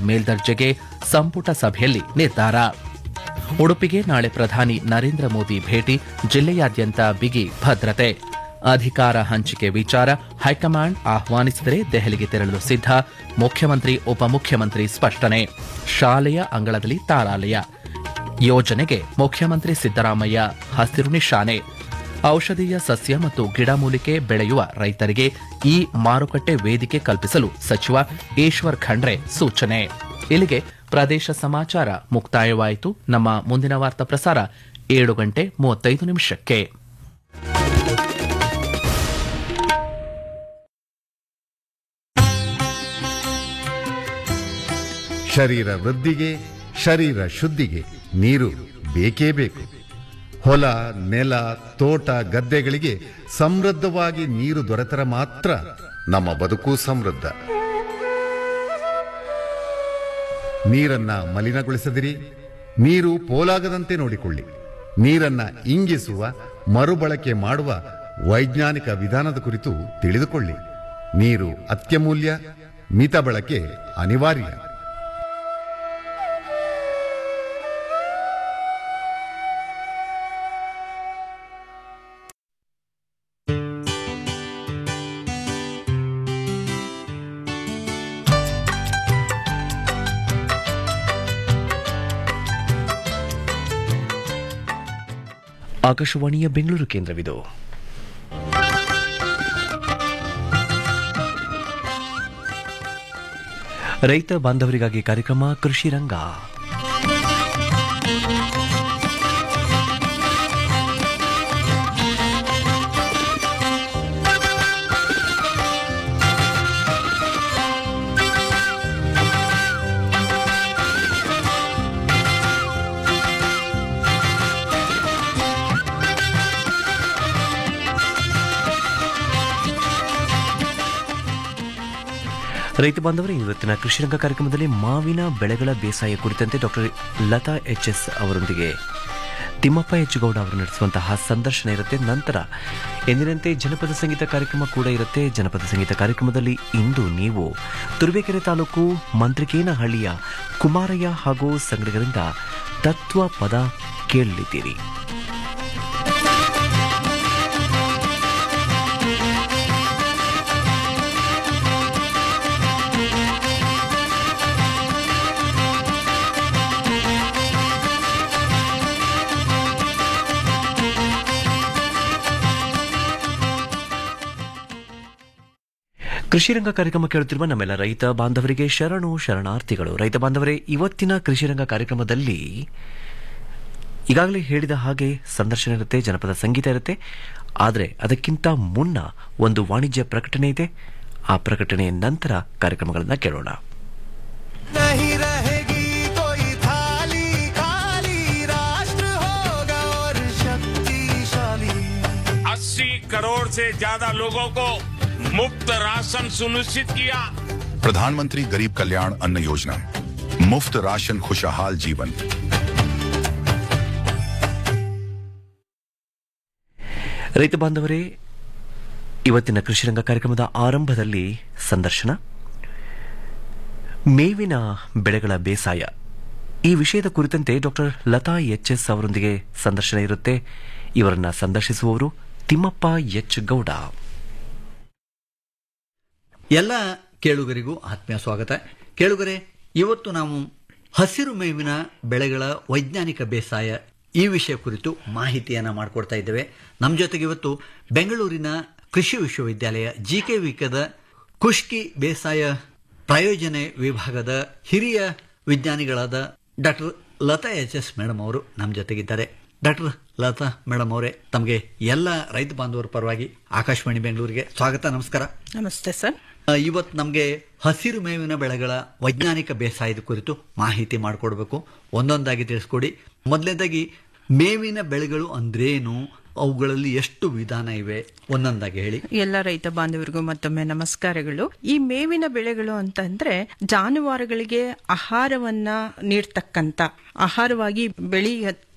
ಮೇಲ್ದರ್ಜೆಗೆ ಸಂಪುಟ ಸಭೆಯಲ್ಲಿ ನಿರ್ಧಾರ ಉಡುಪಿಗೆ ನಾಳೆ ಪ್ರಧಾನಿ ನರೇಂದ್ರ ಮೋದಿ ಭೇಟಿ ಜಿಲ್ಲೆಯಾದ್ಯಂತ ಬಿಗಿ ಭದ್ರತೆ ಅಧಿಕಾರ ಹಂಚಿಕೆ ವಿಚಾರ ಹೈಕಮಾಂಡ್ ಆಹ್ವಾನಿಸಿದರೆ ದೆಹಲಿಗೆ ತೆರಳಲು ಸಿದ್ಧ ಮುಖ್ಯಮಂತ್ರಿ ಉಪಮುಖ್ಯಮಂತ್ರಿ ಸ್ಪಷ್ಟನೆ ಶಾಲೆಯ ಅಂಗಳದಲ್ಲಿ ತಾರಾಲಯ ಯೋಜನೆಗೆ ಮುಖ್ಯಮಂತ್ರಿ ಸಿದ್ದರಾಮಯ್ಯ ಹಸಿರು ನಿಶಾನೆ ಔಷಧೀಯ ಸಸ್ಯ ಮತ್ತು ಗಿಡಮೂಲಿಕೆ ಬೆಳೆಯುವ ರೈತರಿಗೆ ಈ ಮಾರುಕಟ್ಟೆ ವೇದಿಕೆ ಕಲ್ಪಿಸಲು ಸಚಿವ ಈಶ್ವರ್ ಖಂಡ್ರೆ ಸೂಚನೆ ಇಲ್ಲಿಗೆ ಪ್ರದೇಶ ಸಮಾಚಾರ ಮುಕ್ತಾಯವಾಯಿತು ನಮ್ಮ ಮುಂದಿನ ವಾರ್ತಾ ಪ್ರಸಾರ ಏಳು ಗಂಟೆ ಮೂವತ್ತೈದು ನಿಮಿಷಕ್ಕೆ ಶರೀರ ವೃದ್ಧಿಗೆ ಶರೀರ ಶುದ್ಧಿಗೆ ನೀರು ಬೇಕೇ ಬೇಕು ಹೊಲ ನೆಲ ತೋಟ ಗದ್ದೆಗಳಿಗೆ ಸಮೃದ್ಧವಾಗಿ ನೀರು ದೊರೆತರೆ ಮಾತ್ರ ನಮ್ಮ ಬದುಕು ಸಮೃದ್ಧ ನೀರನ್ನ ಮಲಿನಗೊಳಿಸದಿರಿ ನೀರು ಪೋಲಾಗದಂತೆ ನೋಡಿಕೊಳ್ಳಿ ನೀರನ್ನ ಇಂಗಿಸುವ ಮರುಬಳಕೆ ಮಾಡುವ ವೈಜ್ಞಾನಿಕ ವಿಧಾನದ ಕುರಿತು ತಿಳಿದುಕೊಳ್ಳಿ ನೀರು ಅತ್ಯಮೂಲ್ಯ ಮಿತ ಬಳಕೆ ಅನಿವಾರ್ಯ ಆಕಾಶವಾಣಿಯ ಬೆಂಗಳೂರು ಕೇಂದ್ರವಿದು ರೈತ ಬಾಂಧವರಿಗಾಗಿ ಕಾರ್ಯಕ್ರಮ ಕೃಷಿ ರಂಗ ರೈತ ಬಾಂಧವರೇ ಇವತ್ತಿನ ಕೃಷಿ ರಂಗ ಕಾರ್ಯಕ್ರಮದಲ್ಲಿ ಮಾವಿನ ಬೆಳೆಗಳ ಬೇಸಾಯ ಕುರಿತಂತೆ ಡಾಕ್ಟರ್ ಲತಾ ಎಚ್ ಎಸ್ ಅವರೊಂದಿಗೆ ತಿಮ್ಮಪ್ಪ ಹೆಚ್ಚುಗೌಡ ಅವರು ನಡೆಸುವಂತಹ ಸಂದರ್ಶನ ಇರುತ್ತೆ ನಂತರ ಎಂದಿನಂತೆ ಜನಪದ ಸಂಗೀತ ಕಾರ್ಯಕ್ರಮ ಕೂಡ ಇರುತ್ತೆ ಜನಪದ ಸಂಗೀತ ಕಾರ್ಯಕ್ರಮದಲ್ಲಿ ಇಂದು ನೀವು ತುರುವೇಕೆರೆ ತಾಲೂಕು ಮಂತ್ರಿಕೇನಹಳ್ಳಿಯ ಕುಮಾರಯ್ಯ ಹಾಗೂ ಸಂಗಡಿಗರಿಂದ ತತ್ವ ಪದ ಕೇಳಲಿದ್ದೀರಿ ಕೃಷಿ ರಂಗ ಕಾರ್ಯಕ್ರಮ ಕೇಳುತ್ತಿರುವ ನಮ್ಮೆಲ್ಲ ರೈತ ಬಾಂಧವರಿಗೆ ಶರಣು ಶರಣಾರ್ಥಿಗಳು ರೈತ ಬಾಂಧವರೇ ಇವತ್ತಿನ ಕೃಷಿ ರಂಗ ಕಾರ್ಯಕ್ರಮದಲ್ಲಿ ಈಗಾಗಲೇ ಹೇಳಿದ ಹಾಗೆ ಸಂದರ್ಶನ ಇರುತ್ತೆ ಜನಪದ ಸಂಗೀತ ಇರುತ್ತೆ ಆದರೆ ಅದಕ್ಕಿಂತ ಮುನ್ನ ಒಂದು ವಾಣಿಜ್ಯ ಪ್ರಕಟಣೆ ಇದೆ ಆ ಪ್ರಕಟಣೆಯ ನಂತರ ಕಾರ್ಯಕ್ರಮಗಳನ್ನು ಕೇಳೋಣ नहीं रहेगी कोई थाली खाली राष्ट्र होगा और शक्तिशाली अस्सी करोड़ से ज्यादा लोगों को मुफ्त राशन सुनिश्चित किया प्रधानमंत्री गरीब कल्याण अन्न योजना मुफ्त राशन खुशहाल जीवन ರೈತ ಬಾಂಧವರೇ ಇವತ್ತಿನ ಕೃಷಿ ರಂಗ ಕಾರ್ಯಕ್ರಮದ ಆರಂಭದಲ್ಲಿ ಸಂದರ್ಶನ ಮೇವಿನ ಬೆಳೆಗಳ ಬೇಸಾಯ ಈ ವಿಷಯದ ಕುರಿತಂತೆ ಡಾಕ್ಟರ್ ಲತಾ ಎಚ್ ಎಸ್ ಅವರೊಂದಿಗೆ ಸಂದರ್ಶನ ಇರುತ್ತೆ ಇವರನ್ನ ಸಂದರ್ಶಿಸುವವರು ತಿಮ್ಮಪ್ಪ ಎಚ್ ಗೌಡ ಎಲ್ಲ ಕೇಳುಗರಿಗೂ ಆತ್ಮೀಯ ಸ್ವಾಗತ ಕೇಳುಗರೆ ಇವತ್ತು ನಾವು ಹಸಿರು ಮೇವಿನ ಬೆಳೆಗಳ ವೈಜ್ಞಾನಿಕ ಬೇಸಾಯ ಈ ವಿಷಯ ಕುರಿತು ಮಾಹಿತಿಯನ್ನು ಮಾಡಿಕೊಡ್ತಾ ಇದ್ದೇವೆ ನಮ್ಮ ಜೊತೆಗೆ ಇವತ್ತು ಬೆಂಗಳೂರಿನ ಕೃಷಿ ವಿಶ್ವವಿದ್ಯಾಲಯ ಜಿ ಕೆ ವಿಕದ ಕುಷ್ಕಿ ಬೇಸಾಯ ಪ್ರಾಯೋಜನೆ ವಿಭಾಗದ ಹಿರಿಯ ವಿಜ್ಞಾನಿಗಳಾದ doctor Latha H S madam ಅವರು ನಮ್ಮ ಜೊತೆಗಿದ್ದಾರೆ ಡಾಕ್ಟರ್ ಲತಾ ಮೇಡಮ್ ಅವರೇ ತಮಗೆ ಎಲ್ಲ ರೈತ ಬಾಂಧವರ ಪರವಾಗಿ ಆಕಾಶವಾಣಿ ಬೆಂಗಳೂರಿಗೆ ಸ್ವಾಗತ ನಮಸ್ಕಾರ ನಮಸ್ತೆ ಸರ್ ಇವತ್ತು ನಮಗೆ ಹಸಿರು ಮೇವಿನ ಬೆಳೆಗಳ ವೈಜ್ಞಾನಿಕ ಬೇಸಾಯದ ಕುರಿತು ಮಾಹಿತಿ ಮಾಡಿಕೊಡ್ಬೇಕು ಒಂದೊಂದಾಗಿ ತಿಳಿಸ್ಕೊಡಿ ಮೊದಲನೇದಾಗಿ ಮೇವಿನ ಬೆಳೆಗಳು ಅಂದ್ರೇನು ಅವುಗಳಲ್ಲಿ ಎಷ್ಟು ವಿಧಾನ ಇವೆ ಒಂದೊಂದಾಗಿ ಹೇಳಿ ಎಲ್ಲ ರೈತ ಬಾಂಧವರಿಗೂ ಮತ್ತೊಮ್ಮೆ ನಮಸ್ಕಾರಗಳು ಈ ಮೇವಿನ ಬೆಳೆಗಳು ಅಂತಂದ್ರೆ ಜಾನುವಾರುಗಳಿಗೆ ಆಹಾರವನ್ನ ನೀಡ್ತಕ್ಕಂತ ಆಹಾರವಾಗಿ ಬೆಳೆಯತಕ್ಕಂತ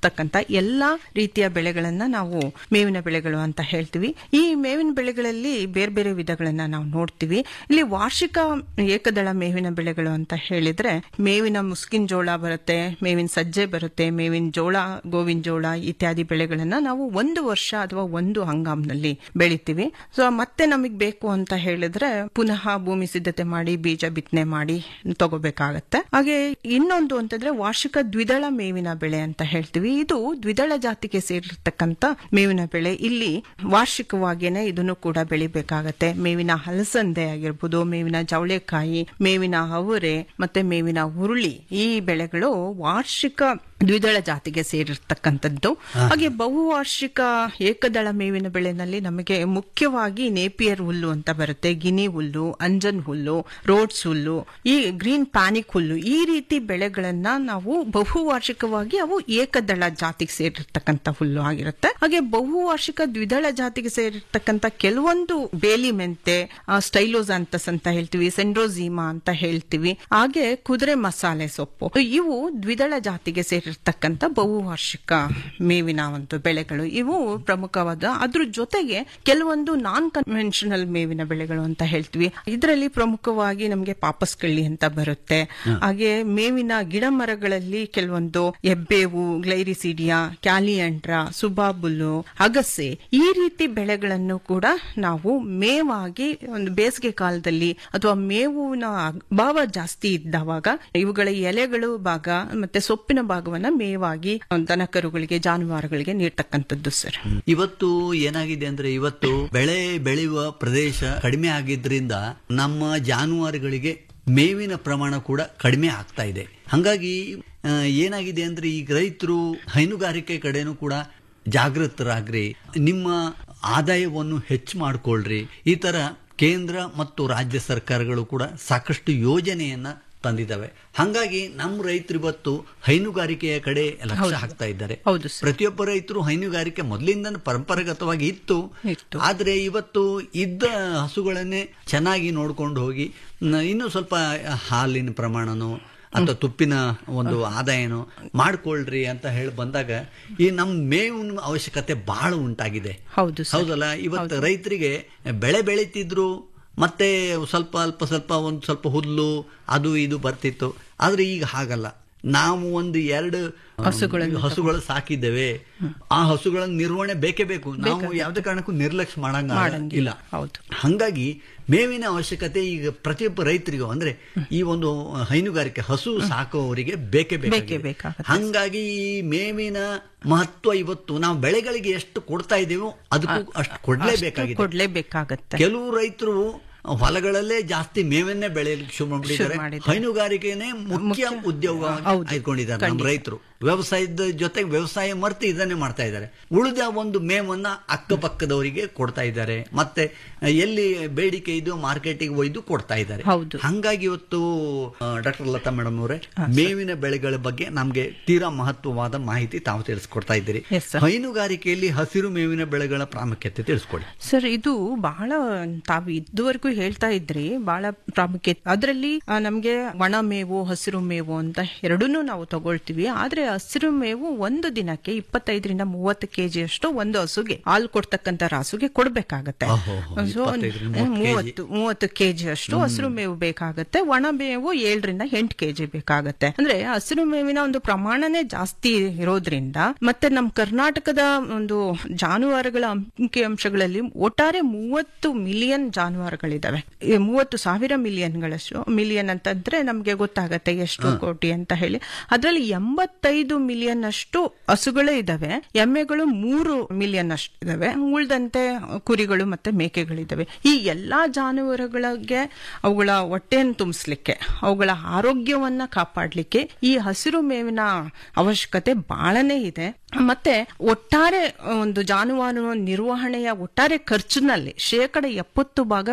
ಇರ್ತಕ್ಕಂಥ ಎಲ್ಲಾ ರೀತಿಯ ಬೆಳೆಗಳನ್ನ ನಾವು ಮೇವಿನ ಬೆಳೆಗಳು ಅಂತ ಹೇಳ್ತೀವಿ ಈ ಮೇವಿನ ಬೆಳೆಗಳಲ್ಲಿ ಬೇರೆ ಬೇರೆ ವಿಧಗಳನ್ನ ನಾವು ನೋಡ್ತೀವಿ ಇಲ್ಲಿ ವಾರ್ಷಿಕ ಏಕದಳ ಮೇವಿನ ಬೆಳೆಗಳು ಅಂತ ಹೇಳಿದ್ರೆ ಮೇವಿನ ಮುಸ್ಕಿನ ಜೋಳ ಬರುತ್ತೆ ಮೇವಿನ ಸಜ್ಜೆ ಬರುತ್ತೆ ಮೇವಿನ ಜೋಳ ಗೋವಿನ ಜೋಳ ಇತ್ಯಾದಿ ಬೆಳೆಗಳನ್ನ ನಾವು ಒಂದು ವರ್ಷ ಅಥವಾ ಒಂದು ಹಂಗಾಮ್ನಲ್ಲಿ ಬೆಳಿತೀವಿ ಸೊ ಮತ್ತೆ ನಮಗೆ ಬೇಕು ಅಂತ ಹೇಳಿದ್ರೆ ಪುನಃ ಭೂಮಿ ಸಿದ್ಧತೆ ಮಾಡಿ ಬೀಜ ಬಿತ್ತನೆ ಮಾಡಿ ತಗೋಬೇಕಾಗತ್ತೆ ಹಾಗೆ ಇನ್ನೊಂದು ಅಂತಂದ್ರೆ ವಾರ್ಷಿಕ ದ್ವಿದಳ ಮೇವಿನ ಬೆಳೆ ಅಂತ ಹೇಳ್ತೀವಿ ಇದು ದ್ವಿದಳ ಜಾತಿಗೆ ಸೇರಿರ್ತಕ್ಕಂಥ ಮೇವಿನ ಬೆಳೆ ಇಲ್ಲಿ ವಾರ್ಷಿಕವಾಗಿಯೇ ಇದನ್ನು ಕೂಡ ಬೆಳಿಬೇಕಾಗತ್ತೆ ಮೇವಿನ ಹಲಸಂದೆ ಆಗಿರ್ಬೋದು ಮೇವಿನ ಜವಳೆಕಾಯಿ ಮೇವಿನ ಅವರೆ ಮತ್ತೆ ಮೇವಿನ ಹುರುಳಿ ಈ ಬೆಳೆಗಳು ವಾರ್ಷಿಕ ದ್ವಿದಳ ಜಾತಿಗೆ ಸೇರಿರ್ತಕ್ಕಂಥದ್ದು ಹಾಗೆ ಬಹುವಾರ್ಷಿಕ ಏಕದಳ ಮೇವಿನ ಬೆಳೆನಲ್ಲಿ ನಮಗೆ ಮುಖ್ಯವಾಗಿ ನೇಪಿಯರ್ ಹುಲ್ಲು ಅಂತ ಬರುತ್ತೆ ಗಿನಿ ಹುಲ್ಲು ಅಂಜನ್ ಹುಲ್ಲು ರೋಡ್ಸ್ ಹುಲ್ಲು ಈ ಗ್ರೀನ್ ಪ್ಯಾನಿಕ್ ಹುಲ್ಲು ಈ ರೀತಿ ಬೆಳೆಗಳನ್ನ ನಾವು ಬಹುವಾರ್ಷಿಕವಾಗಿ ಅವು ಏಕದಳ ಜಾತಿಗೆ ಸೇರಿರ್ತಕ್ಕಂಥ ಹುಲ್ಲು ಆಗಿರುತ್ತೆ ಹಾಗೆ ಬಹುವಾರ್ಷಿಕ ದ್ವಿದಳ ಜಾತಿಗೆ ಸೇರಿರ್ತಕ್ಕಂಥ ಕೆಲವೊಂದು ಬೇಲಿ ಮೆಂತೆ ಸ್ಟೈಲೋಸ್ ಅಂತಸ್ ಅಂತ ಹೇಳ್ತೀವಿ ಸೆಂಡ್ರೋಝೀಮಾ ಅಂತ ಹೇಳ್ತೀವಿ ಹಾಗೆ ಕುದುರೆ ಮಸಾಲೆ ಸೊಪ್ಪು ಇವು ದ್ವಿದಳ ಜಾತಿಗೆ ಸೇರಿರ್ತಕ್ಕಂಥ ಬಹುವಾರ್ಷಿಕ ಮೇವಿನ ಒಂದು ಬೆಳೆಗಳು ಇವು ಪ್ರಮುಖವಾದ ಅದ್ರ ಜೊತೆಗೆ ಕೆಲವೊಂದು ನಾನ್ ಕನ್ವೆನ್ಷನಲ್ ಮೇವಿನ ಬೆಳೆಗಳು ಅಂತ ಹೇಳ್ತೀವಿ ಇದರಲ್ಲಿ ಪ್ರಮುಖವಾಗಿ ನಮಗೆ ಪಾಪಸ್ಕಳ್ಳಿ ಅಂತ ಬರುತ್ತೆ ಹಾಗೆ ಮೇವಿನ ಗಿಡ ಮರಗಳಲ್ಲಿ ಕೆಲವೊಂದು ಎಬ್ಬೇವು ಗ್ಲೈರಿಸಿಡಿಯಾ ಕ್ಯಾಲಿಯಂಡ್ರಾ ಸುಬಾಬುಲ್ಲು ಅಗಸೆ ಈ ರೀತಿ ಬೆಳೆಗಳನ್ನು ಕೂಡ ನಾವು ಮೇವಾಗಿ ಒಂದು ಬೇಸಿಗೆ ಕಾಲದಲ್ಲಿ ಅಥವಾ ಮೇವಿನ ಅಭಾವ ಜಾಸ್ತಿ ಇದ್ದವಾಗ ಇವುಗಳ ಎಲೆಗಳು ಭಾಗ ಮತ್ತೆ ಸೊಪ್ಪಿನ ಭಾಗವನ್ನ ಮೇವಾಗಿ ದನಕರುಗಳಿಗೆ ಜಾನುವಾರುಗಳಿಗೆ ನೀಡ್ತಕ್ಕಂಥದ್ದು ಸರ್ ಇವತ್ತು ಏನಾಗಿದೆ ಅಂದ್ರೆ ಇವತ್ತು ಬೆಳೆ ಬೆಳೆಯುವ ಪ್ರದೇಶ ಕಡಿಮೆ ಆಗಿದ್ರಿಂದ ನಮ್ಮ ಜಾನುವಾರುಗಳಿಗೆ ಮೇವಿನ ಪ್ರಮಾಣ ಕೂಡ ಕಡಿಮೆ ಆಗ್ತಾ ಇದೆ ಹಾಗಾಗಿ ಆ, ಏನಾಗಿದೆ ಅಂದ್ರೆ ಈಗ ರೈತರು ಹೈನುಗಾರಿಕೆ ಕಡೆನೂ ಕೂಡ ಜಾಗೃತರಾಗ್ರಿ ನಿಮ್ಮ ಆದಾಯವನ್ನು ಹೆಚ್ಚು ಮಾಡ್ಕೊಳ್ರಿ ಈ ತರ ಕೇಂದ್ರ ಮತ್ತು ರಾಜ್ಯ ಸರ್ಕಾರಗಳು ಕೂಡ ಸಾಕಷ್ಟು ಯೋಜನೆಯನ್ನ ತಂದಿದ್ದಾವೆ ಹಾಗಾಗಿ ನಮ್ಮ ರೈತರು ಇವತ್ತು ಹೈನುಗಾರಿಕೆಯ ಕಡೆ ಲಕ್ಷ್ಯ ಹಾಕ್ತಾ ಇದ್ದಾರೆ ಹೌದು ಸರ್. ಪ್ರತಿಯೊಬ್ಬ ರೈತರು ಹೈನುಗಾರಿಕೆ ಮೊದಲಿಂದ ಪರಂಪರಾಗತವಾಗಿ ಇತ್ತು ಇತ್ತು. ಆದ್ರೆ ಇವತ್ತು ಇದ್ದ ಹಸುಗಳನ್ನೇ ಚೆನ್ನಾಗಿ ನೋಡ್ಕೊಂಡು ಹೋಗಿ ನ- ಇನ್ನೂ ಸ್ವಲ್ಪ ಹಾಲಿನ ಪ್ರಮಾಣನೋ ಅಥವಾ ತುಪ್ಪಿನ ಒಂದು ಆದಾಯನೋ ಮಾಡ್ಕೊಳ್ರಿ ಅಂತ ಹೇಳಿ ಬಂದಾಗ ಈ ನಮ್ಮ ಮೇವಿನ ಅವಶ್ಯಕತೆ ಬಹಳ ಉಂಟಾಗಿದೆ ಹೌದು ಸರ್. ಹೌದಲ್ಲ ಇವತ್ತು ರೈತರಿಗೆ ಬೆಳೆ ಬೆಳೀತಿದ್ರು ಮತ್ತೆ ಸ್ವಲ್ಪ ಅಲ್ಪ ಸ್ವಲ್ಪ ಒಂದು ಸ್ವಲ್ಪ ಹುಲ್ಲು ಅದು ಇದು ಬರ್ತಿತ್ತು ಆದ್ರೆ ಈಗ ಹಾಗಲ್ಲ ನಾವು ಒಂದು ಎರಡು ಹಸುಗಳನ್ನು ಹಸುಗಳು ಸಾಕಿದ್ದೇವೆ ಆ ಹಸುಗಳ ನಿರ್ವಹಣೆ ಬೇಕೇ ಬೇಕು ನಾವು ಯಾವುದೇ ಕಾರಣಕ್ಕೂ ನಿರ್ಲಕ್ಷ್ಯ ಮಾಡಂಗ ಮಾಡಂಗಿಲ್ಲ. ಇಲ್ಲ ಹೌದು. ಹಂಗಾಗಿ ಮೇವಿನ ಅವಶ್ಯಕತೆ ಈಗ ಪ್ರತಿಯೊಬ್ಬ ರೈತರಿಗೂ ಅಂದ್ರೆ ಈ ಒಂದು ಹೈನುಗಾರಿಕೆ ಹಸು ಸಾಕುವವರಿಗೆ ಬೇಕೇ ಬೇಕೇ ಬೇಕಾಗಿದೆ ಬೇಕಾಗುತ್ತೆ. ಹಂಗಾಗಿ ಈ ಮೇವಿನ ಮಹತ್ವ ಇವತ್ತು ನಾವು ಬೆಳೆಗಳಿಗೆ ಎಷ್ಟು ಕೊಡ್ತಾ ಇದ್ದೀವೋ ಅದಕ್ಕೂ ಅಷ್ಟು ಕೊಡ್ಲೇಬೇಕಾಗಿದೆ ಕೊಡ್ಲೇಬೇಕಾಗತ್ತೆ ಕೆಲವು ರೈತರು ಹೊಲಗಳಲ್ಲೇ ಜಾಸ್ತಿ ಮೇವನ್ನೇ ಬೆಳೆಯಲಿಕ್ಕೆ ಶುರು ಮಾಡಿದ್ದಾರೆ ಶುರು ಮಾಡಿದ್ದಾರೆ. ಹೈನುಗಾರಿಕೆನೇ ಮುಖ್ಯ ಉದ್ಯೋಗ ಹೌದು. ಆಯ್ಕೊಂಡಿದ್ದಾರೆ ನಮ್ಮ ಖಂಡಿತ. ರೈತರು ವ್ಯವಸಾಯದ ಜೊತೆಗೆ ವ್ಯವಸಾಯ ಮರೆತು ಇದನ್ನೇ ಮಾಡ್ತಾ ಇದ್ದಾರೆ ಉಳಿದ ಒಂದು ಮೇವನ್ನ ಅಕ್ಕಪಕ್ಕದವರಿಗೆ ಕೊಡ್ತಾ ಇದ್ದಾರೆ ಮತ್ತೆ ಎಲ್ಲಿ ಬೇಡಿಕೆ ಇದು ಮಾರ್ಕೆಟಿಗೆ ಒಯ್ದು ಕೊಡ್ತಾ ಇದ್ದಾರೆ ಹೌದು. ಹಂಗಾಗಿ ಇವತ್ತು ಡಾಕ್ಟರ್ ಲತಾ ಮೇಡಮ್ ಅವರೇ ಮೇವಿನ ಬೆಳೆಗಳ ಬಗ್ಗೆ ನಮ್ಗೆ ತೀರಾ ಮಹತ್ವವಾದ ಮಾಹಿತಿ ತಾವು ತಿಳಿಸ್ಕೊಡ್ತಾ ಇದ್ದೀರಿ Yes, sir. ಹೈನುಗಾರಿಕೆಯಲ್ಲಿ ಹಸಿರು ಮೇವಿನ ಬೆಳೆಗಳ ಪ್ರಾಮುಖ್ಯತೆ ತಿಳಿಸ್ಕೊಡಿ ಸರ್ ಇದು ಬಹಳ ತಾವು ಇದುವರೆಗೂ ಹೇಳ್ತಾ ಇದ್ರಿ ಬಹಳ ಪ್ರಾಮುಖ್ಯತೆ ಅದರಲ್ಲಿ ನಮಗೆ ಒಣ ಮೇವು ಹಸಿರು ಮೇವು ಅಂತ ಎರಡನ್ನೂ ನಾವು ತಗೊಳ್ತೀವಿ ಆದ್ರೆ ಹಸಿರು ಮೇವು ಒಂದು ದಿನಕ್ಕೆ ಇಪ್ಪತ್ತೈದರಿಂದ ಮೂವತ್ತು ಕೆಜಿ ಅಷ್ಟು ಒಂದು ಹಸುಗೆ ಹಾಲು ಕೊಡ್ತಕ್ಕಂತ ರಾಸುಗೆ ಕೊಡ್ಬೇಕಾಗತ್ತೆ ಓಹೋ, ಸೊ, 25 ರಿಂದ 30 ಮೂವತ್ತು ಮೂವತ್ತು ಕೆಜಿ ಅಷ್ಟು ಹಸಿರು ಮೇವು ಬೇಕಾಗತ್ತೆ ಒಣ ಮೇವು ಏಳರಿಂದ ಎಂಟು ಕೆಜಿ ಬೇಕಾಗತ್ತೆ ಅಂದ್ರೆ ಹಸಿರು ಮೇವಿನ ಒಂದು ಪ್ರಮಾಣನೇ ಜಾಸ್ತಿ ಇರೋದ್ರಿಂದ ಮತ್ತೆ ನಮ್ಮ ಕರ್ನಾಟಕದ ಒಂದು ಜಾನುವಾರುಗಳ ಅಂಕಿ ಅಂಶಗಳಲ್ಲಿ ಒಟ್ಟಾರೆ ಮೂವತ್ತು ಮಿಲಿಯನ್ ಜಾನುವಾರುಗಳಿದಾವೆ ಈ ಮೂವತ್ತು ಸಾವಿರ ಮಿಲಿಯನ್ಗಳಷ್ಟು ಮಿಲಿಯನ್ ಅಂತಂದ್ರೆ ನಮ್ಗೆ ಗೊತ್ತಾಗತ್ತೆ ಎಷ್ಟು ಕೋಟಿ ಅಂತ ಹೇಳಿ ಅದರಲ್ಲಿ ಎಂಬತ್ತೈದು ಮಿಲಿಯನ್ ಅಷ್ಟು ಹಸುಗಳೇ ಇದಾವೆ ಎಮ್ಮೆಗಳು ಮೂರು ಮಿಲಿಯನ್ ಅಷ್ಟು ಇದಾವೆ ಉಳಿದಂತೆ ಕುರಿಗಳು ಮತ್ತೆ ಮೇಕೆಗಳಿದಾವೆ ಈ ಎಲ್ಲಾ ಜಾನುವಾರುಗಳಿಗೆ ಅವುಗಳ ಹೊಟ್ಟೆಯನ್ನು ತುಂಬಿಸ್ಲಿಕ್ಕೆ ಅವುಗಳ ಆರೋಗ್ಯವನ್ನ ಕಾಪಾಡ್ಲಿಕ್ಕೆ ಈ ಹಸಿರು ಮೇವಿನ ಅವಶ್ಯಕತೆ ಬಹಳನೇ ಇದೆ ಮತ್ತೆ ಒಟ್ಟಾರೆ ಒಂದು ಜಾನುವಾರು ನಿರ್ವಹಣೆಯ ಒಟ್ಟಾರೆ ಖರ್ಚಿನಲ್ಲಿ ಶೇಕಡ ಎಪ್ಪತ್ತು ಭಾಗ ಬರೀ ಹಸಿರು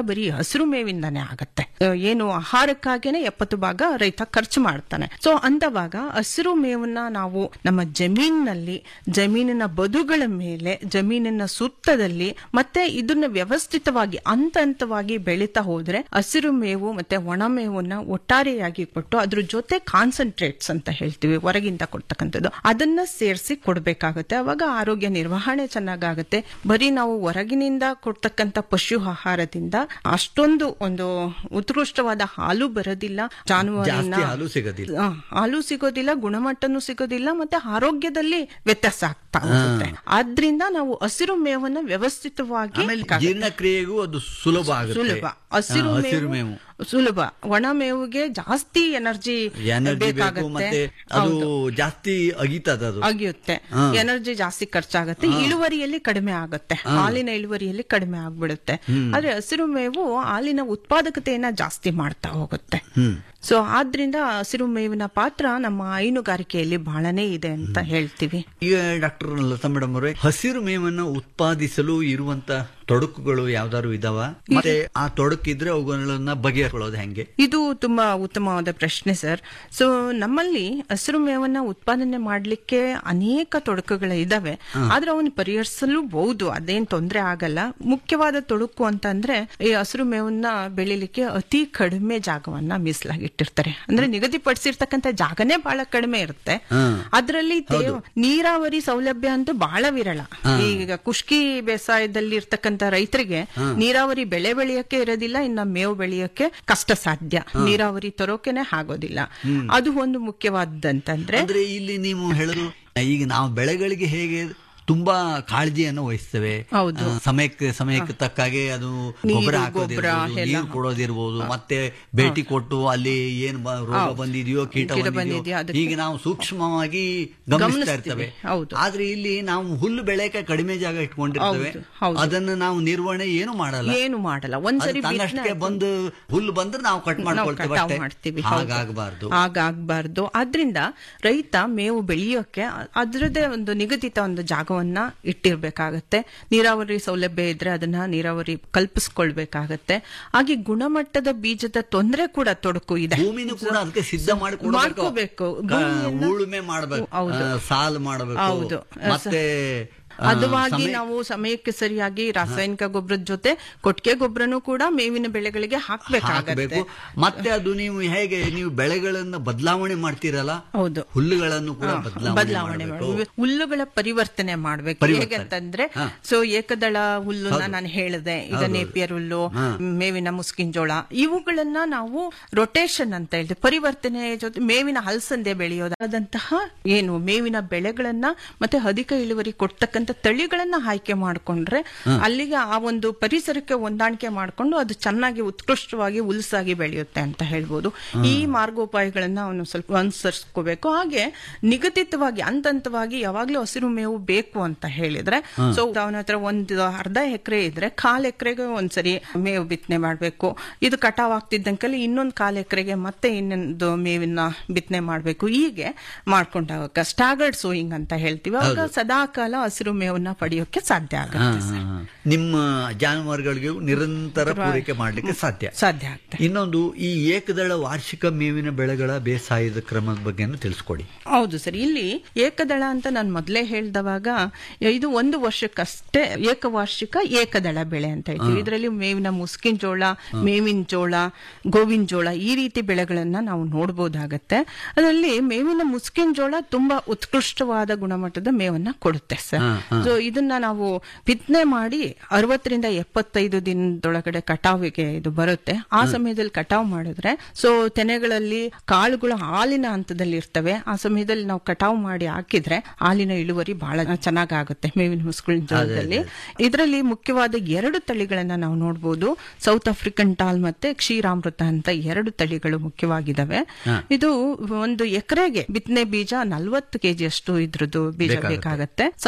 ಹಸಿರು ಮೇವಿಂದಾನೇ ಆಗತ್ತೆ ಆ, ಏನು ಆಹಾರಕ್ಕಾಗೇನೆ ಎಪ್ಪತ್ತು ಭಾಗ ರೈತ ಖರ್ಚು ಮಾಡ್ತಾನೆ ಸೊ ಅಂದವಾಗ ಹಸಿರು ಮೇವನ್ನ ನಾವು ನಮ್ಮ ಜಮೀನಿನಲ್ಲಿ ಜಮೀನಿನ ಬದುಗಳ ಮೇಲೆ ಜಮೀನಿನ ಸುತ್ತದಲ್ಲಿ ಮತ್ತೆ ಇದನ್ನ ವ್ಯವಸ್ಥಿತವಾಗಿ ಹಂತ ಹಂತವಾಗಿ ಬೆಳೀತಾ ಹೋದ್ರೆ ಹಸಿರು ಮೇವು ಮತ್ತೆ ಒಣ ಮೇವನ್ನ ಒಟ್ಟಾರೆಯಾಗಿ ಕೊಟ್ಟು ಅದ್ರ ಜೊತೆ ಕಾನ್ಸಂಟ್ರೇಟ್ಸ್ ಅಂತ ಹೇಳ್ತೀವಿ ಹೊರಗಿಂದ ಕೊಡ್ತಕ್ಕಂಥದ್ದು ಅದನ್ನ ಸೇರಿಸಿ ಕೊಡ್ಬೇಕಾಗುತ್ತೆ ಅವಾಗ ಆರೋಗ್ಯ ನಿರ್ವಹಣೆ ಚೆನ್ನಾಗಾಗುತ್ತೆ ಬರೀ ನಾವು ಹೊರಗಿನಿಂದ ಕೊಡ್ತಕ್ಕಂಥ ಪಶು ಆಹಾರದಿಂದ ಅಷ್ಟೊಂದು ಒಂದು ಉತ್ಕೃಷ್ಟವಾದ ಹಾಲು ಬರೋದಿಲ್ಲ ಜಾನುವಾರಿನ ಜಾಸ್ತಿ ಹಾಲು ಸಿಗೋದಿಲ್ಲ. ಆ, ಹಾಲು ಸಿಗೋದಿಲ್ಲ ಗುಣಮಟ್ಟನೂ ಸಿಗೋದಿಲ್ಲ ಮತ್ತೆ ಆರೋಗ್ಯದಲ್ಲಿ ವ್ಯತ್ಯಾಸ ಆಗ್ತಾ ಹೋಗುತ್ತೆ ಆದ್ರಿಂದ ನಾವು ಹಸಿರು ಮೇವನ್ನ ವ್ಯವಸ್ಥಿತವಾಗಿ ಆಮೇಲೆ ಜೀರ್ಣಕ್ರಿಯೆಗೂ ಅದು ಸುಲಭ ಆಗುತ್ತೆ ಸುಲಭ ಹಸಿರು ಹಾ, ಹಸಿರು ಮೇವು ಮೇವು ಸುಲಭ ಒಣ ಮೇವಿಗೆ ಜಾಸ್ತಿ ಎನರ್ಜಿ ಎನರ್ಜಿ ಬೇಕು ಬೇಕಾಗತ್ತೆ ಮತ್ತೆ ಅದು ಹೌದು. ಜಾಸ್ತಿ ಅಗಿತದ ಅದು ಅಗಿಯುತ್ತೆ ಹಾ. ಎನರ್ಜಿ ಜಾಸ್ತಿ ಖರ್ಚಾಗುತ್ತೆ ಇಳುವರಿಯಲ್ಲಿ ಕಡಿಮೆ ಆಗುತ್ತೆ ಹಾಲಿನ ಇಳುವರಿಯಲ್ಲಿ ಕಡಿಮೆ ಆಗ್ಬಿಡುತ್ತೆ ಆದ್ರೆ ಹಸಿರು ಮೇವು ಹಾಲಿನ ಉತ್ಪಾದಕತೆಯನ್ನ ಜಾಸ್ತಿ ಮಾಡ್ತಾ ಹೋಗುತ್ತೆ ಸೊ ಆದ್ರಿಂದ ಹಸಿರು ಮೇವಿನ ಪಾತ್ರ ನಮ್ಮ ಹೈನುಗಾರಿಕೆಯಲ್ಲಿ ಬಹಳನೇ ಇದೆ ಅಂತ ಹೇಳ್ತೀವಿ ಈಗ ಡಾಕ್ಟರ್ ಲತಾ ಮೇಡಮ್ ಅವರೇ ಹಸಿರು ಮೇವನ್ನು ಉತ್ಪಾದಿಸಲು ಇರುವಂತ ತೊಡಕುಗಳು ಯಾವ್ದಾದ್ರು ಇದಾವ ಮತ್ತೆ ಆ ತೊಡಕಿದ್ರೆ ಅವುಗಳನ್ನ ಬಗೆಹರಿಕೊಳ್ಳೋದು ಹೆಂಗೆ ಇದು ತುಂಬಾ ಉತ್ತಮವಾದ ಪ್ರಶ್ನೆ ಸರ್ ಸೊ ನಮ್ಮಲ್ಲಿ ಹಸಿರು ಮೇವನ್ನ ಉತ್ಪಾದನೆ ಮಾಡ್ಲಿಕ್ಕೆ ಅನೇಕ ತೊಡಕುಗಳು ಇದಾವೆ ಆದ್ರೆ ಅವನು ಪರಿಹರಿಸಲೂಬಹುದು ಅದೇನ್ ತೊಂದರೆ ಆಗಲ್ಲ ಮುಖ್ಯವಾದ ತೊಡಕು ಅಂತಂದ್ರೆ ಈ ಹಸಿರು ಮೇವನ್ನ ಬೆಳಿಲಿಕ್ಕೆ ಅತಿ ಕಡಿಮೆ ಜಾಗವನ್ನ ಮೀಸಲಾಗಿಟ್ಟಿರ್ತಾರೆ ಅಂದ್ರೆ ನಿಗದಿಪಡಿಸಿರ್ತಕ್ಕಂಥ ಜಾಗನೇ ಬಹಳ ಕಡಿಮೆ ಇರುತ್ತೆ ಅದರಲ್ಲಿ ನೀರಾವರಿ ಸೌಲಭ್ಯ ಅಂತೂ ಬಹಳ ವಿರಳ ಈಗ ಕುಷ್ಕಿ ಬೇಸಾಯದಲ್ಲಿ ಇರ್ತಕ್ಕಂಥ ರೈತರಿಗೆ ನೀರಾವರಿ ಬೆಳೆ ಬೆಳೆಯಕ್ಕೆ ಇರೋದಿಲ್ಲ ಇನ್ನ ಮೇವು ಬೆಳೆಯಕ್ಕೆ ಕಷ್ಟ ಸಾಧ್ಯ ನೀರಾವರಿ ತರೋಕೆನೆ ಆಗೋದಿಲ್ಲ ಅದು ಒಂದು ಮುಖ್ಯವಾದಂತಂದ್ರೆ ಅಂದ್ರೆ ಇಲ್ಲಿ ನೀವು ಹೇಳೋದು ಈಗ ನಾವು ಬೆಳೆಗಳಿಗೆ ಹೇಗೆ ತುಂಬಾ ಕಾಳಜಿಯನ್ನು ವಹಿಸ್ತೇವೆ ಹೌದು. ಆ, ಸಮಯಕ್ಕೆ ಸಮಯಕ್ಕೆ ತಕ್ಕಾಗೆ ಅದು ನೀರು, ಗೊಬ್ಬರ ಗೊಬ್ಬರ ಹಾಕೋದಿರ್ಬೋದು ಎಲ್ಲ. ನೀರು ಕೊಡೋದಿರ್ಬೋದು ಮತ್ತೆ ಭೇಟಿ ಕೊಟ್ಟು ಅಲ್ಲಿ ಏನ್ ಬ- ರೋಗ ಹೌದು. ಬಂದಿದೆಯೋ ಕೀಟ ಕೀಟ ಬಂದಿದೆಯೋ ಬಂದಿದ್ಯೋ ಅದಕ್ಕೆ- ಹೀಗೆ ನಾವು ಸೂಕ್ಷ್ಮವಾಗಿ ಗಮನಿಸ್ತಾ ಗಮನಿಸ್ತೀವಿ. ಇರ್ತೇವೆ ಹೌದು. ಆದ್ರೆ ಇಲ್ಲಿ ನಾವು ಹುಲ್ಲು ಬೆಳೆಯಕ್ಕೆ ಕಡಿಮೆ ಜಾಗ ಇಟ್ಕೊಂಡಿರ್ತೇವೆ ಹೌದು, ಹೌದು. ಅದನ್ನು ನಾವು ನಿರ್ವಹಣೆ ಏನು ಮಾಡಲ್ಲ ಏನು ಮಾಡಲ್ಲ ಅದು ಒಂದ್ಸರಿ ತನ್ನಷ್ಟಕ್ಕೆ ಬಿತ್ತನೆ ಬಂದು ಹುಲ್ಲು ಬಂದ್ರೆ ನಾವು ಕಟ್ ನಾವು ಮಾಡ್ಕೊಳ್ತೇವೆ ಕಟಾವ್ ಅಷ್ಟೇ ಮಾಡ್ತೀವಿ ಹೌದು. ಹಾಗಾಗಬಾರ್ದು ಹಾಗಾಗ್ಬಾರ್ದು ಆದ್ರಿಂದ ರೈತ ಮೇವು ಬೆಳೆಯೋಕೆ ಅದರದೇ ಒಂದು ನಿಗದಿತ ಒಂದು ಜಾಗವನ್ನ ಇಟ್ಟಿರ್ಬೇಕಾಗತ್ತೆ ನೀರಾವರಿ ಸೌಲಭ್ಯ ಇದ್ರೆ ಅದನ್ನ ನೀರಾವರಿ ಕಲ್ಪಿಸ್ಕೊಳ್ಬೇಕಾಗತ್ತೆ ಹಾಗೆ ಗುಣಮಟ್ಟದ ಬೀಜದ ತೊಂದರೆ ಕೂಡ ತೊಡಕು ಇದೆ ಭೂಮಿನೂ ಕೂಡ ಅದಕ್ಕೆ ಸಿದ್ಧ ಮಾಡಿ ಮಾಡ್ಕೋಬೇಕು. ಭೂಮಿಯನ್ನ- ಉಳುಮೆ ಮಾಡಬೇಕು ಹೌದು. ಸಾಲು ಮಾಡಬೇಕು ಹೌದು. ಮತ್ತೆ ಆ, ಅದವಾಗಿ ಸಮಯ- ನಾವು ಸಮಯಕ್ಕೆ ಸರಿಯಾಗಿ ರಾಸಾಯನಿಕ ಗೊಬ್ಬರದ ಜೊತೆ ಕೊಟ್ಟಿಗೆ ಗೊಬ್ಬರನು ಕೂಡ ಮೇವಿನ ಬೆಳೆಗಳಿಗೆ ಹಾಕ್ಬೇಕಾಗತ್ತೆ ಹಾಕಬೇಕು ಮತ್ತೆ ಅದು ನೀವು ಹೇಗೆ ನೀವು ಬೆಳೆಗಳನ್ನ ಬದಲಾವಣೆ ಮಾಡ್ತೀರಲ್ಲ ಹೌದು ಹುಲ್ಲುಗಳನ್ನು ಕೂಡ ಬದಲಾವಣೆ ಬದಲಾವಣೆ ಮಾಡಬೇಕು ಮಾಡಬೇಕು ಹುಲ್ಲುಗಳ ಪರಿವರ್ತನೆ ಮಾಡ್ಬೇಕು ಪರಿವರ್ತನೆ. ಹೇಗಂತಂದ್ರೆ ಹಾ. ಸೊ ಏಕದಳ ಹುಲ್ಲನ್ನ ನಾನು ಹೇಳಿದೆ ಈಗ ಹೌದು. ನೇಪಿಯರ್ ಹುಲ್ಲು ಮೇವಿನ ಮುಸ್ಕಿನ ಜೋಳ ಇವುಗಳನ್ನ ನಾವು ರೊಟೇಷನ್ ಅಂತ ಹೇಳ್ತೀವಿ ಪರಿವರ್ತನೆ ಜೊತೆ ಮೇವಿನ ಹಲಸಂದೆ ಬೆಳೆಯೋದಾದಂತಹ ಏನು ಮೇವಿನ ಬೆಳೆಗಳನ್ನ ಮತ್ತೆ ಅಧಿಕ ಇಳುವರಿ ಕೊಡ್ತಕ್ಕಂಥ ತಳಿಗಳನ್ನ ಆಯ್ಕೆ ಮಾಡ್ಕೊಂಡ್ರೆ ಅಲ್ಲಿಗೆ ಆ ಒಂದು ಪರಿಸರಕ್ಕೆ ಹೊಂದಾಣಿಕೆ ಮಾಡ್ಕೊಂಡು ಅದು ಚೆನ್ನಾಗಿ ಉತ್ಕೃಷ್ಟವಾಗಿ ಉಲ್ಸಾಗಿ ಬೆಳೆಯುತ್ತೆ ಅಂತ ಹೇಳ್ಬೋದು ಈ ಮಾರ್ಗೋಪಾಯಗಳನ್ನ ಅವನು ಸ್ವಲ್ಪ ಅನುಸರಿಸ್ಕೋಬೇಕು ಹಾಗೆ ನಿಗದಿತವಾಗಿ ಹಂತ ಹಂತವಾಗಿ ಯಾವಾಗ್ಲೂ ಹಸಿರು ಮೇವು ಬೇಕು ಅಂತ ಹೇಳಿದ್ರೆ ಸೊ ಅವನ ಹತ್ರ ಒಂದು ಅರ್ಧ ಎಕರೆ ಇದ್ರೆ ಕಾಲ್ ಎಕರೆಗೆ ಒಂದ್ಸರಿ ಮೇವು ಬಿತ್ತನೆ ಮಾಡ್ಬೇಕು ಇದು ಕಟಾವ್ ಆಗ್ತಿದ್ದಂಕಲ್ಲಿ ಇನ್ನೊಂದು ಕಾಲ್ ಎಕರೆಗೆ ಮತ್ತೆ ಇನ್ನೊಂದು ಮೇವಿನ ಬಿತ್ತನೆ ಮಾಡ್ಬೇಕು ಹೀಗೆ ಮಾಡ್ಕೊಂಡಾಗ ಸ್ಟಾಗರ್ಡ್ ಸೋಯಿಂಗ್ ಅಂತ ಹೇಳ್ತೀವಿ ಅವಾಗ ಸದಾಕಾಲ ಹಸಿರು ಮೇವನ್ನ ಪಡೆಯೋಕೆ ಸಾಧ್ಯ ಹಾ, ಆಗುತ್ತೆ ಹಾ, ಹಾ. ನಿಮ್ಮ ಜಾನುವಾರುಗಳಿಗೆ ನಿರಂತರ ಪೂರೈಕೆ ಮಾಡ್ಲಿಕ್ಕೆ ಸಾಧ್ಯ ಸಾಧ್ಯ ಆಗುತ್ತೆ ಇನ್ನೊಂದು ಈ ಏಕದಳ ವಾರ್ಷಿಕ ಮೇವಿನ ಬೆಳೆಗಳ ಬೇಸಾಯದ ಕ್ರಮದ ಬಗ್ಗೆನೂ ತಿಳಿಸ್ಕೊಡಿ ಹೌದು ಸರ್ ಇಲ್ಲಿ ಏಕದಳ ಅಂತ ನಾನು ಮೊದಲೇ ಹೇಳ್ದವಾಗ ಇದು ಒಂದು ವರ್ಷಕ್ಕಷ್ಟೇ ಏಕವಾರ್ಷಿಕ ಏಕದಳ ಬೆಳೆ ಅಂತ ಹೇಳ್ತೀವಿ ಇದರಲ್ಲಿ ಮೇವಿನ ಮುಸ್ಕಿನ ಜೋಳ ಮೇವಿನ ಜೋಳ ಗೋವಿನ ಜೋಳ ಈ ರೀತಿ ಬೆಳೆಗಳನ್ನ ನಾವು ನೋಡಬಹುದಾಗತ್ತೆ ಅದರಲ್ಲಿ ಮೇವಿನ ಮುಸ್ಕಿನ ಜೋಳ ತುಂಬಾ ಉತ್ಕೃಷ್ಟವಾದ ಗುಣಮಟ್ಟದ ಮೇವನ್ನ ಕೊಡುತ್ತೆ ಸರ್ ಸೊ ಇದನ್ನ ನಾವು ಬಿತ್ತನೆ ಮಾಡಿ ಅರವತ್ತರಿಂದ ಎಪ್ಪತ್ತೈದು ದಿನದೊಳಗಡೆ ಕಟಾವಿಗೆ ಇದು ಬರುತ್ತೆ ಆ ಸಮಯದಲ್ಲಿ ಕಟಾವ್ ಮಾಡಿದ್ರೆ ಸೊ ತೆನೆಗಳಲ್ಲಿ ಕಾಳುಗಳು ಹಾಲಿನ ಹಂತದಲ್ಲಿ ಇರ್ತವೆ ಆ ಸಮಯದಲ್ಲಿ ನಾವು ಕಟಾವ್ ಮಾಡಿ ಹಾಕಿದ್ರೆ ಹಾಲಿನ ಇಳುವರಿ ಬಹಳ ಚೆನ್ನಾಗಾಗುತ್ತೆ ಮೇವಿನ ಮುಸ್ಕುಳಿನ ಜೋಳದಲ್ಲಿ ಇದರಲ್ಲಿ ಮುಖ್ಯವಾದ ಎರಡು ತಳಿಗಳನ್ನ ನಾವು ನೋಡಬಹುದು ಸೌತ್ ಆಫ್ರಿಕನ್ ಟಾಲ್ ಮತ್ತೆ ಕ್ಷೀರಾಮೃತ ಅಂತ ಎರಡು ತಳಿಗಳು ಮುಖ್ಯವಾಗಿದ್ದಾವೆ ಇದು ಒಂದು ಎಕರೆಗೆ ಬಿತ್ತನೆ ಬೀಜ ನಲ್ವತ್ತು ಕೆಜಿ ಅಷ್ಟು ಇದ್ರದ್ದು ಬೀಜ ಬೇಕಾಗತ್ತೆ ಸಾವಯವ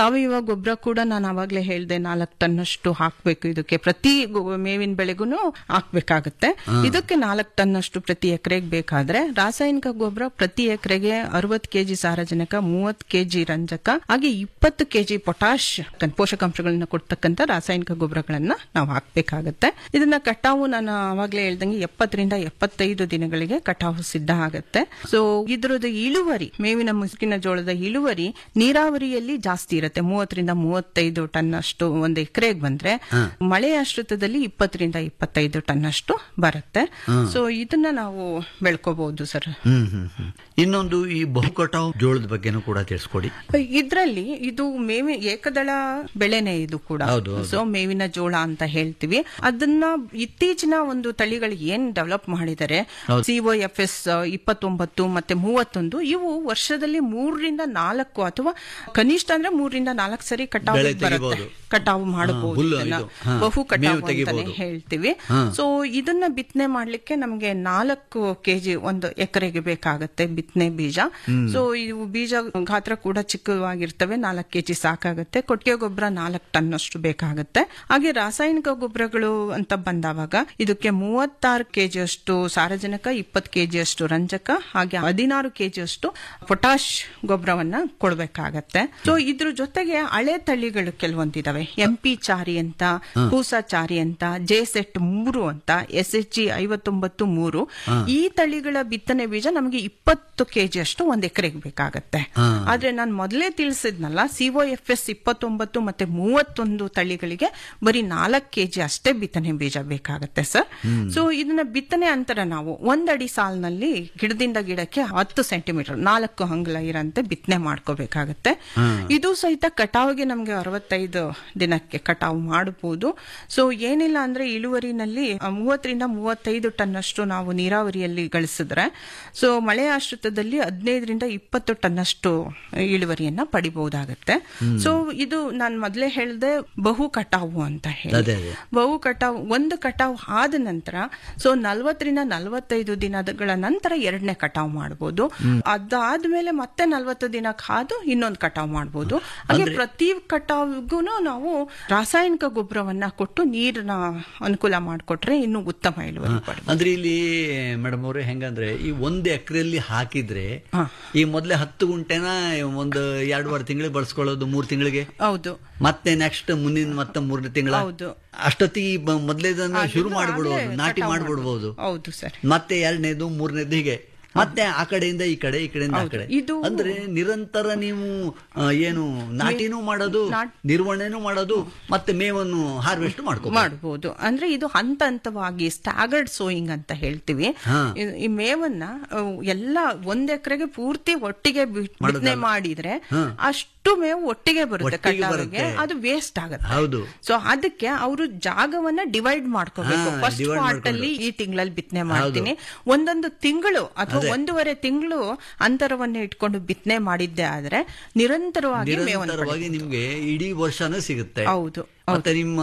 ಗೊಬ್ಬರ ಕೂಡ ನಾನು ಅವಾಗ್ಲೇ ಹೇಳ್ದೆ ನಾಲ್ಕು ಟನ್ನಷ್ಟು ಹಾಕ್ಬೇಕು ಇದಕ್ಕೆ ಪ್ರತಿ ಗೊ- ಮೇವಿನ ಬೆಳೆಗೂ ಹಾಕ್ಬೇಕಾಗತ್ತೆ ಇದಕ್ಕೆ ನಾಲ್ಕು ಟನ್ನಷ್ಟು ಪ್ರತಿ ಎಕರೆಗೆ ಬೇಕಾದ್ರೆ ರಾಸಾಯನಿಕ ಗೊಬ್ಬರ ಪ್ರತಿ ಎಕರೆಗೆ ಅರವತ್ತು ಕೆಜಿ ಸಾರಜನಕ ಮೂವತ್ತು ಕೆಜಿ ರಂಜಕ ಹಾಗೆ ಇಪ್ಪತ್ತು ಕೆಜಿ ಪೊಟಾಶ್ ಪೋಷಕಾಂಶಗಳನ್ನ ಕೊಡ್ತಕ್ಕಂಥ ರಾಸಾಯನಿಕ ಗೊಬ್ಬರಗಳನ್ನ ನಾವು ಹಾಕ್ಬೇಕಾಗತ್ತೆ ಇದನ್ನ ಕಟಾವು ನಾನು ಅವಾಗ್ಲೇ ಹೇಳ್ದಂಗೆ ಎಪ್ಪತ್ತರಿಂದ ಎಪ್ಪತ್ತೈದು ದಿನಗಳಿಗೆ ಕಟಾವು ಸಿದ್ಧ ಆಗತ್ತೆ ಸೊ ಇದ್ರದ್ದು ಇಳುವರಿ ಮೇವಿನ ಮುಸುಕಿನ ಜೋಳದ ಇಳುವರಿ ನೀರಾವರಿಯಲ್ಲಿ ಜಾಸ್ತಿ ಇರುತ್ತೆ ಮೂವತ್ತರಿಂದ ಮೂವತ್ತೈದು ಟನ್ ಅಷ್ಟು ಒಂದು ಎಕರೆಗೆ ಬಂದ್ರೆ ಮಳೆ ಆಶ್ರಿತದಲ್ಲಿ ಇಪ್ಪತ್ತರಿಂದ ಇಪ್ಪತ್ತೈದು ಟನ್ ಅಷ್ಟು ಬರುತ್ತೆ ಸೊ ಇದನ್ನ ನಾವು ಬೆಳ್ಕೋಬಹುದು ಸರ್ ಹ್ಮ್ ಹ್ಮ್ ಹ್ಮ್ ಇನ್ನೊಂದು ಈ ಬಹುಕಟಾವ್ ಜೋಳದ ಬಗ್ಗೆನೂ ಕೂಡ ತಿಳಿಸ್ಕೊಡಿ ಇದ್ರಲ್ಲಿ ಇದು ಮೇವಿ ಏಕದಳ ಬೆಳೆನೆ ಇದು ಕೂಡ ಹೌದು, ಹೌದು. ಸೊ ಮೇವಿನ ಜೋಳ ಅಂತ ಹೇಳ್ತೀವಿ ಅದನ್ನ ಇತ್ತೀಚಿನ ಒಂದು ತಳಿಗಳು ಏನ್ ಡೆವಲಪ್ ಮಾಡಿದ್ದಾರೆ ಹೌದು. ಸಿಒ ಎಫ್ ಎಸ್ ಇಪ್ಪತ್ತೊಂಬತ್ತು ಮತ್ತೆ ಮೂವತ್ತೊಂದು ಇವು ವರ್ಷದಲ್ಲಿ ಮೂರರಿಂದ ನಾಲ್ಕು ಅಥವಾ ಕನಿಷ್ಠ ಅಂದ್ರೆ ಮೂರರಿಂದ ನಾಲ್ಕು ಸರಿ ಕಟಾವು ಬೆಳೆ ಬರುತ್ತೆ ತೆಗಿಬೋದು. ಕಟಾವು ಹಾ, ಮಾಡಬಹುದು ಹುಲ್ಲು ಇದನ್ನ. ಇದು. ಹಾ, ಬಹು ಮೇವು ಕಟಾವು ಅಂತಾನೆ ತೆಗಿಬೋದು. ಹೇಳ್ತೀವಿ ಹಾ. ಸೊ ಇದನ್ನ ಬಿತ್ತನೆ ಮಾಡ್ಲಿಕ್ಕೆ ನಮ್ಗೆ ನಾಲ್ಕು ಕೆಜಿ ಒಂದು ಎಕರೆಗೆ ಬೇಕಾಗತ್ತೆ ಬಿತ್ತನೆ ಬೀಜ ಸೊ ಇವು ಬೀಜ ಗಾತ್ರ ಕೂಡ ಚಿಕ್ಕವಾಗಿರ್ತವೆ ನಾಲ್ಕು ಕೆಜಿ ಸಾಕಾಗತ್ತೆ ಕೊಟ್ಟಿಗೆ ಗೊಬ್ಬರ ನಾಲ್ಕು ಟನ್ ಅಷ್ಟು ಬೇಕಾಗತ್ತೆ ಹಾಗೆ ರಾಸಾಯನಿಕ ಗೊಬ್ಬರಗಳು ಅಂತ ಬಂದಾವಾಗ ಇದಕ್ಕೆ ಮೂವತ್ತಾರು ಕೆಜಿ ಅಷ್ಟು ಸಾರಜನಕ ಇಪ್ಪತ್ತು ಕೆಜಿ ಅಷ್ಟು ರಂಜಕ ಹಾಗೆ ಹದಿನಾರು ಕೆಜಿ ಅಷ್ಟು ಪೊಟಾಶ್ ಗೊಬ್ಬರವನ್ನ ಕೊಡ್ಬೇಕಾಗತ್ತೆ ಸೊ ಇದ್ರ ಜೊತೆಗೆ ಹಳೆ ತಳಿಗಳು ಕೆಲವೊಂದಿದಾವೆ ಎಂ ಪಿ ಚಾರಿ ಅಂತ ಕೂಸಾ ಚಾರಿ ಅಂತ ಜೆ ಸೆಟ್ ಮೂರು ಅಂತ ಎಸ್ ಎಚ್ ಜಿ ಐವತ್ತೊಂಬತ್ತು ಮೂರು ಈ ತಳಿಗಳ ಬಿತ್ತನೆ ಬೀಜ ನಮಗೆ ಇಪ್ಪತ್ತು ಕೆಜಿ ಅಷ್ಟು ಒಂದ್ ಎಕರೆಗೆ ಬೇಕಾಗತ್ತೆ ಆದ್ರೆ ನಾನು ಮೊದಲೇ ತಿಳಿಸಿದ್ನಲ್ಲ ಸಿಒ ಎಫ್ ಎಸ್ ಇಪ್ಪತ್ತೊಂಬತ್ತು ಮತ್ತೆ ಮೂವತ್ತೊಂದು ತಳಿಗಳಿಗೆ ಬರೀ ನಾಲ್ಕು ಕೆಜಿ ಅಷ್ಟೇ ಬಿತ್ತನೆ ಬೀಜ ಬೇಕಾಗತ್ತೆ ಸರ್ ಸೊ ಇದನ್ನ ಬಿತ್ತನೆ ಅಂತರ ನಾವು ಒಂದಡಿ ಸಾಲಿನಲ್ಲಿ ಗಿಡದಿಂದ ಗಿಡಕ್ಕೆ ಹತ್ತು ಸೆಂಟಿಮೀಟರ್ ನಾಲ್ಕು ಅಂಗುಲ ಇರಂತೆ ಬಿತ್ತನೆ ಮಾಡ್ಕೋಬೇಕಾಗತ್ತೆ ಇದು ಸಹಿತ ಕಟಾವಿಗೆ ನಮ್ಗೆ ಅರವತ್ತೈದು ದಿನಕ್ಕೆ ಕಟಾವು ಮಾಡಬಹುದು ಸೊ ಏನಿಲ್ಲ ಅಂದ್ರೆ ಇಳುವರಿನಲ್ಲಿ ಆ, ಮೂವತ್ತರಿಂದ ಮೂವತ್ತೈದು ಟನ್ ಅಷ್ಟು ನಾವು ನೀರಾವರಿಯಲ್ಲಿ ಗಳಿಸಿದ್ರೆ ಸೊ ಮಳೆ ಆಶ್ರಿತದಲ್ಲಿ ಹದಿನೈದರಿಂದ ಇಪ್ಪತ್ತು ಟನ್ ಅಷ್ಟು ಇಳುವರಿಯನ್ನ ಪಡಿಬಹುದಾಗತ್ತೆ ಸೊ ಇದು ನಾನು ಮೊದಲೇ ಹೇಳ್ದೆ ಬಹು ಕಟಾವು ಅಂತ ಹೇಳಿ ಅದೇ, ಅದೇ. ಬಹು ಕಟಾವು ಒಂದು ಕಟಾವು ಆದ ನಂತರ ಸೊ ನಲ್ವತ್ತರಿಂದ ನಲವತ್ತೈದು ದಿನಗಳ ನಂತರ ಎರಡನೇ ಕಟಾವು ಮಾಡಬಹುದು ಅದಾದ್ಮೇಲೆ ಮತ್ತೆ ನಲ್ವತ್ತು ದಿನ ಕಾದು ಇನ್ನೊಂದು ಕಟಾವು ಮಾಡಬಹುದು ಹಾಗೆ ಪ್ರತಿ ಕಟಾವಿಗೂ ನಾವು ರಾಸಾಯನಿಕ ಗೊಬ್ಬರವನ್ನ ಕೊಟ್ಟು ನೀರಿನ ಅನುಕೂಲ ಮಾಡಿಕೊಟ್ರೆ ಇನ್ನು ಉತ್ತಮ ಇಳುವರಿ ಪಡ್ಬೋದು. ಅಂದ್ರೆ ಇಲ್ಲಿ ಮೇಡಮ್ ಅವ್ರೆ ಹೆಂಗಂದ್ರೆ ಈ ಒಂದು ಎಕರೆಯಲ್ಲಿ ಹಾಕಿದ್ರೆ ಈ ಮೊದ್ಲೇ ಹತ್ತು ಗುಂಟೆನ ಒಂದು ಎರಡೂವರೆ ತಿಂಗಳಿಗೆ ಬಳಸ್ಕೊಳ್ಳೋದು ಮೂರ್ ತಿಂಗಳಿಗೆ ಹೌದು ಮತ್ತೆ ನೆಕ್ಸ್ಟ್ ಮುಂದಿನ ಮತ್ತೆ ಮೂರನೇ ತಿಂಗಳ ಹೌದು. ಅಷ್ಟೊತ್ತಿಗೆ ಈ ಬ- ಮೊದ್ಲೇದನ್ನ ಶುರು ಅದನ್ನು ಮಾಡ್ಬಿಡ್ಬೋದು ಆಗ್ಲೇ ನಾಟಿ ಕಟಾವು ಮಾಡ್ಬಿಡ್ಬೋದು ಹೌದು ಸರ್ ಮತ್ತೆ ಎರಡನೇದು ಮೂರನೇದು ಹೀಗೆ ಮತ್ತೆ ಆ ಕಡೆಯಿಂದ ಈ ಕಡೆ ಈ ಕಡೆಯಿಂದ ಆ ಹೌದು. ಕಡೆ ಇದು- ಅಂದ್ರೆ ನಿರಂತರ ನೀವು ಆ, ಏನು ನಾಟಿನೂ ಮಾಡೋದು ನಾಟ್- ನಿರ್ವಹಣೆನೂ ಮಾಡೋದು ಮತ್ತೆ ಮೇವನ್ನು ಹಾರ್ವೆಸ್ಟ್ ಮಾಡ್ಕೊ ಮಾಡಬಹುದು ಅಂದ್ರೆ ಇದು ಹಂತ ಹಂತವಾಗಿ ಸ್ಟಾಗರ್ಡ್ ಸೋಯಿಂಗ್ ಅಂತ ಹೇಳ್ತೀವಿ ಹಾ. ಇ- ಈ ಮೇವನ್ನ ಅಹ್, ಎಲ್ಲ ಒಂದ್ ಎಕರೆಗೆ ಪೂರ್ತಿ ಒಟ್ಟಿಗೆ ಬಿ- ಬಿತ್ತನೆ ಮಾಡಿದ್ರೆ ಅಷ್ಟು ಮೇವು ಒಟ್ಟಿಗೆ ಬರುತ್ತೆ ಒಟ್ಟಿಗೆ ಕಟಾವಿಗೆ ಬರುತ್ತೆ. ಅದು ವೇಸ್ಟ್ ಆಗುತ್ತೆ ಹೌದು. ಸೊ ಅದಕ್ಕೆ ಅವರು ಜಾಗವನ್ನ ಡಿವೈಡ್ ಮಾಡ್ಕೋಬೇಕು ಹಾ, ಫಸ್ಟ್ divide ಪಾರ್ಟ್ ಅಲ್ಲಿ ಮಾಡ್ಕೊಂಡು. ಈ ತಿಂಗಳಲ್ಲಿ ಬಿತ್ತನೆ ಮಾಡ್ತೀನಿ ಒಂದೊಂದು ತಿಂಗಳು ಅಥವಾ ಒಂದೂವರೆ ತಿಂಗಳು ಅಂತರವನ್ನ ಇಟ್ಕೊಂಡು ಬಿತ್ತನೆ ಮಾಡಿದ್ದೆ ಆದ್ರೆ ನಿರಂತರವಾಗಿ ಮೇವನ್ನು ನಿರಂತರವಾಗಿ ನಿಮ್ಗೆ ಇಡೀ ವರ್ಷನೂ ಸಿಗುತ್ತೆ ಹೌದು ಮತ್ತೆ ನಿಮ್ಮ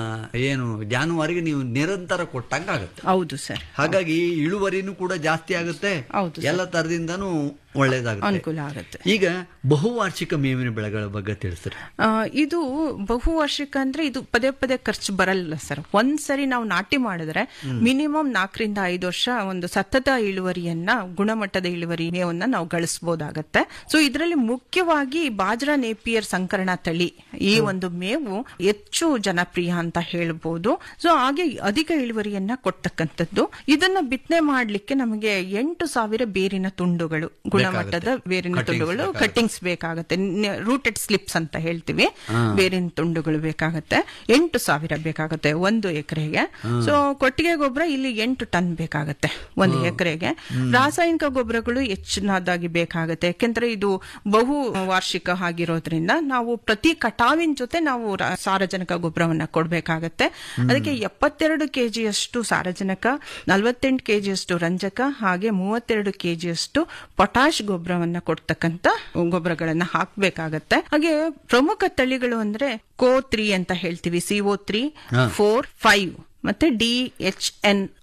ಏನು ಜಾನುವಾರಿಗೆ ನೀವು ನಿರಂತರ ಕೊಟ್ಟಂಗ ಆಗುತ್ತೆ ಹೌದು ಸರ್ ಹಾಗಾಗಿ ಇಳುವರಿನೂ ಕೂಡ ಜಾಸ್ತಿ ಆಗುತ್ತೆ ಹೌದು ಸರ್. ಎಲ್ಲ ತರದಿಂದನೂ ಒಳ್ಳೇದಾಗುತ್ತೆ ಅನುಕೂಲ ಆಗುತ್ತೆ ಈಗ ಬಹುವಾರ್ಷಿಕ ಮೇವಿನ ಬೆಳೆಗಳ ಬಗ್ಗೆ ತಿಳಿಸ್ರಿ ಆ, ಇದು ಬಹುವಾರ್ಷಿಕ ಅಂದ್ರೆ ಇದು ಪದೇ ಪದೇ ಖರ್ಚು ಬರಲ್ಲ ಸರ್ ಒಂದ್ಸರಿ ನಾವು ನಾಟಿ ಮಾಡಿದ್ರೆ ಮಿನಿಮಮ್ ನಾಲ್ಕರಿಂದ ಐದು ವರ್ಷ ಒಂದು ಸತತ ಇಳುವರಿಯನ್ನ ಗುಣಮಟ್ಟದ ಇಳುವರಿ ಮೇವನ್ನ ನಾವು ಗಳಿಸಬಹುದಾಗತ್ತೆ ಸೊ ಇದರಲ್ಲಿ ಮುಖ್ಯವಾಗಿ ಬಾಜ್ರಾ ನೇಪಿಯರ್ ಸಂಕರಣ ತಳಿ ಈ ಒಂದು ಮೇವು ಹೆಚ್ಚು ಜನಪ್ರಿಯ ಅಂತ ಹೇಳ್ಬೋದು ಸೊ ಹಾಗೆ ಅಧಿಕ ಇಳುವರಿಯನ್ನ ಕೊಡ್ತಕ್ಕಂಥದ್ದು ಇದನ್ನ ಬಿತ್ತನೆ ಮಾಡ್ಲಿಕ್ಕೆ ನಮಗೆ ಎಂಟು ಸಾವಿರ ಬೇರಿನ ತುಂಡುಗಳು ಗುಣಮಟ್ಟದ ಬೇರಿನ Cuttings ತುಂಡುಗಳು ಬೇಕಾಗುತ್ತೆ. ಕಟ್ಟಿಂಗ್ಸ್ ಬೇಕಾಗುತ್ತೆ ರೂಟೆಡ್ ಸ್ಲಿಪ್ಸ್ ಅಂತ ಹೇಳ್ತೀವಿ ಬೇರಿನ ತುಂಡುಗಳು ಬೇಕಾಗುತ್ತೆ ಎಂಟು ಸಾವಿರ ಬೇಕಾಗುತ್ತೆ ಒಂದು ಎಕರೆಗೆ ಸೊ ಕೊಟ್ಟಿಗೆ ಗೊಬ್ಬರ ಇಲ್ಲಿ ಎಂಟು ಟನ್ ಬೇಕಾಗುತ್ತೆ ಒಂದು ಎಕರೆಗೆ ರಾಸಾಯನಿಕ ಗೊಬ್ಬರಗಳು ಹೆಚ್ಚಿನದಾಗಿ ಬೇಕಾಗುತ್ತೆ ಯಾಕೆಂದ್ರೆ ಇದು ಬಹು ವಾರ್ಷಿಕ ಆಗಿರೋದ್ರಿಂದ ನಾವು ಪ್ರತಿ ಕಟಾವಿನ ಜೊತೆ ನಾವು ರಾ- ಸಾರಜನಕ ಗೊಬ್ಬರವನ್ನ ಕೊಡಬೇಕಾಗತ್ತೆ ಅದಕ್ಕೆ ಎಪ್ಪತ್ತೆರಡು ಕೆಜಿಯಷ್ಟು ಸಾರಜನಕ ನಲವತ್ತೆಂಟು ಕೆಜಿಯಷ್ಟು ರಂಜಕ ಹಾಗೆ ಮೂವತ್ತೆರಡು ಕೆಜಿಯಷ್ಟು ಪೊಟಾಶ್ ಗೊಬ್ಬರವನ್ನ ಕೊಡ್ತಕ್ಕಂತ ಗೊಬ್ಬರಗಳನ್ನ ಹಾಕ್ಬೇಕಾಗತ್ತೆ ಹಾಗೆ ಪ್ರಮುಖ ತಳಿಗಳು ಅಂದ್ರೆ ಕೋ ತ್ರೀ ಅಂತ ಹೇಳ್ತೀವಿ ಸಿಒ ತ್ರೀ ಫೋರ್ ಫೈವ್ ಮತ್ತೆ ಡಿ ಎಚ್ ಎನ್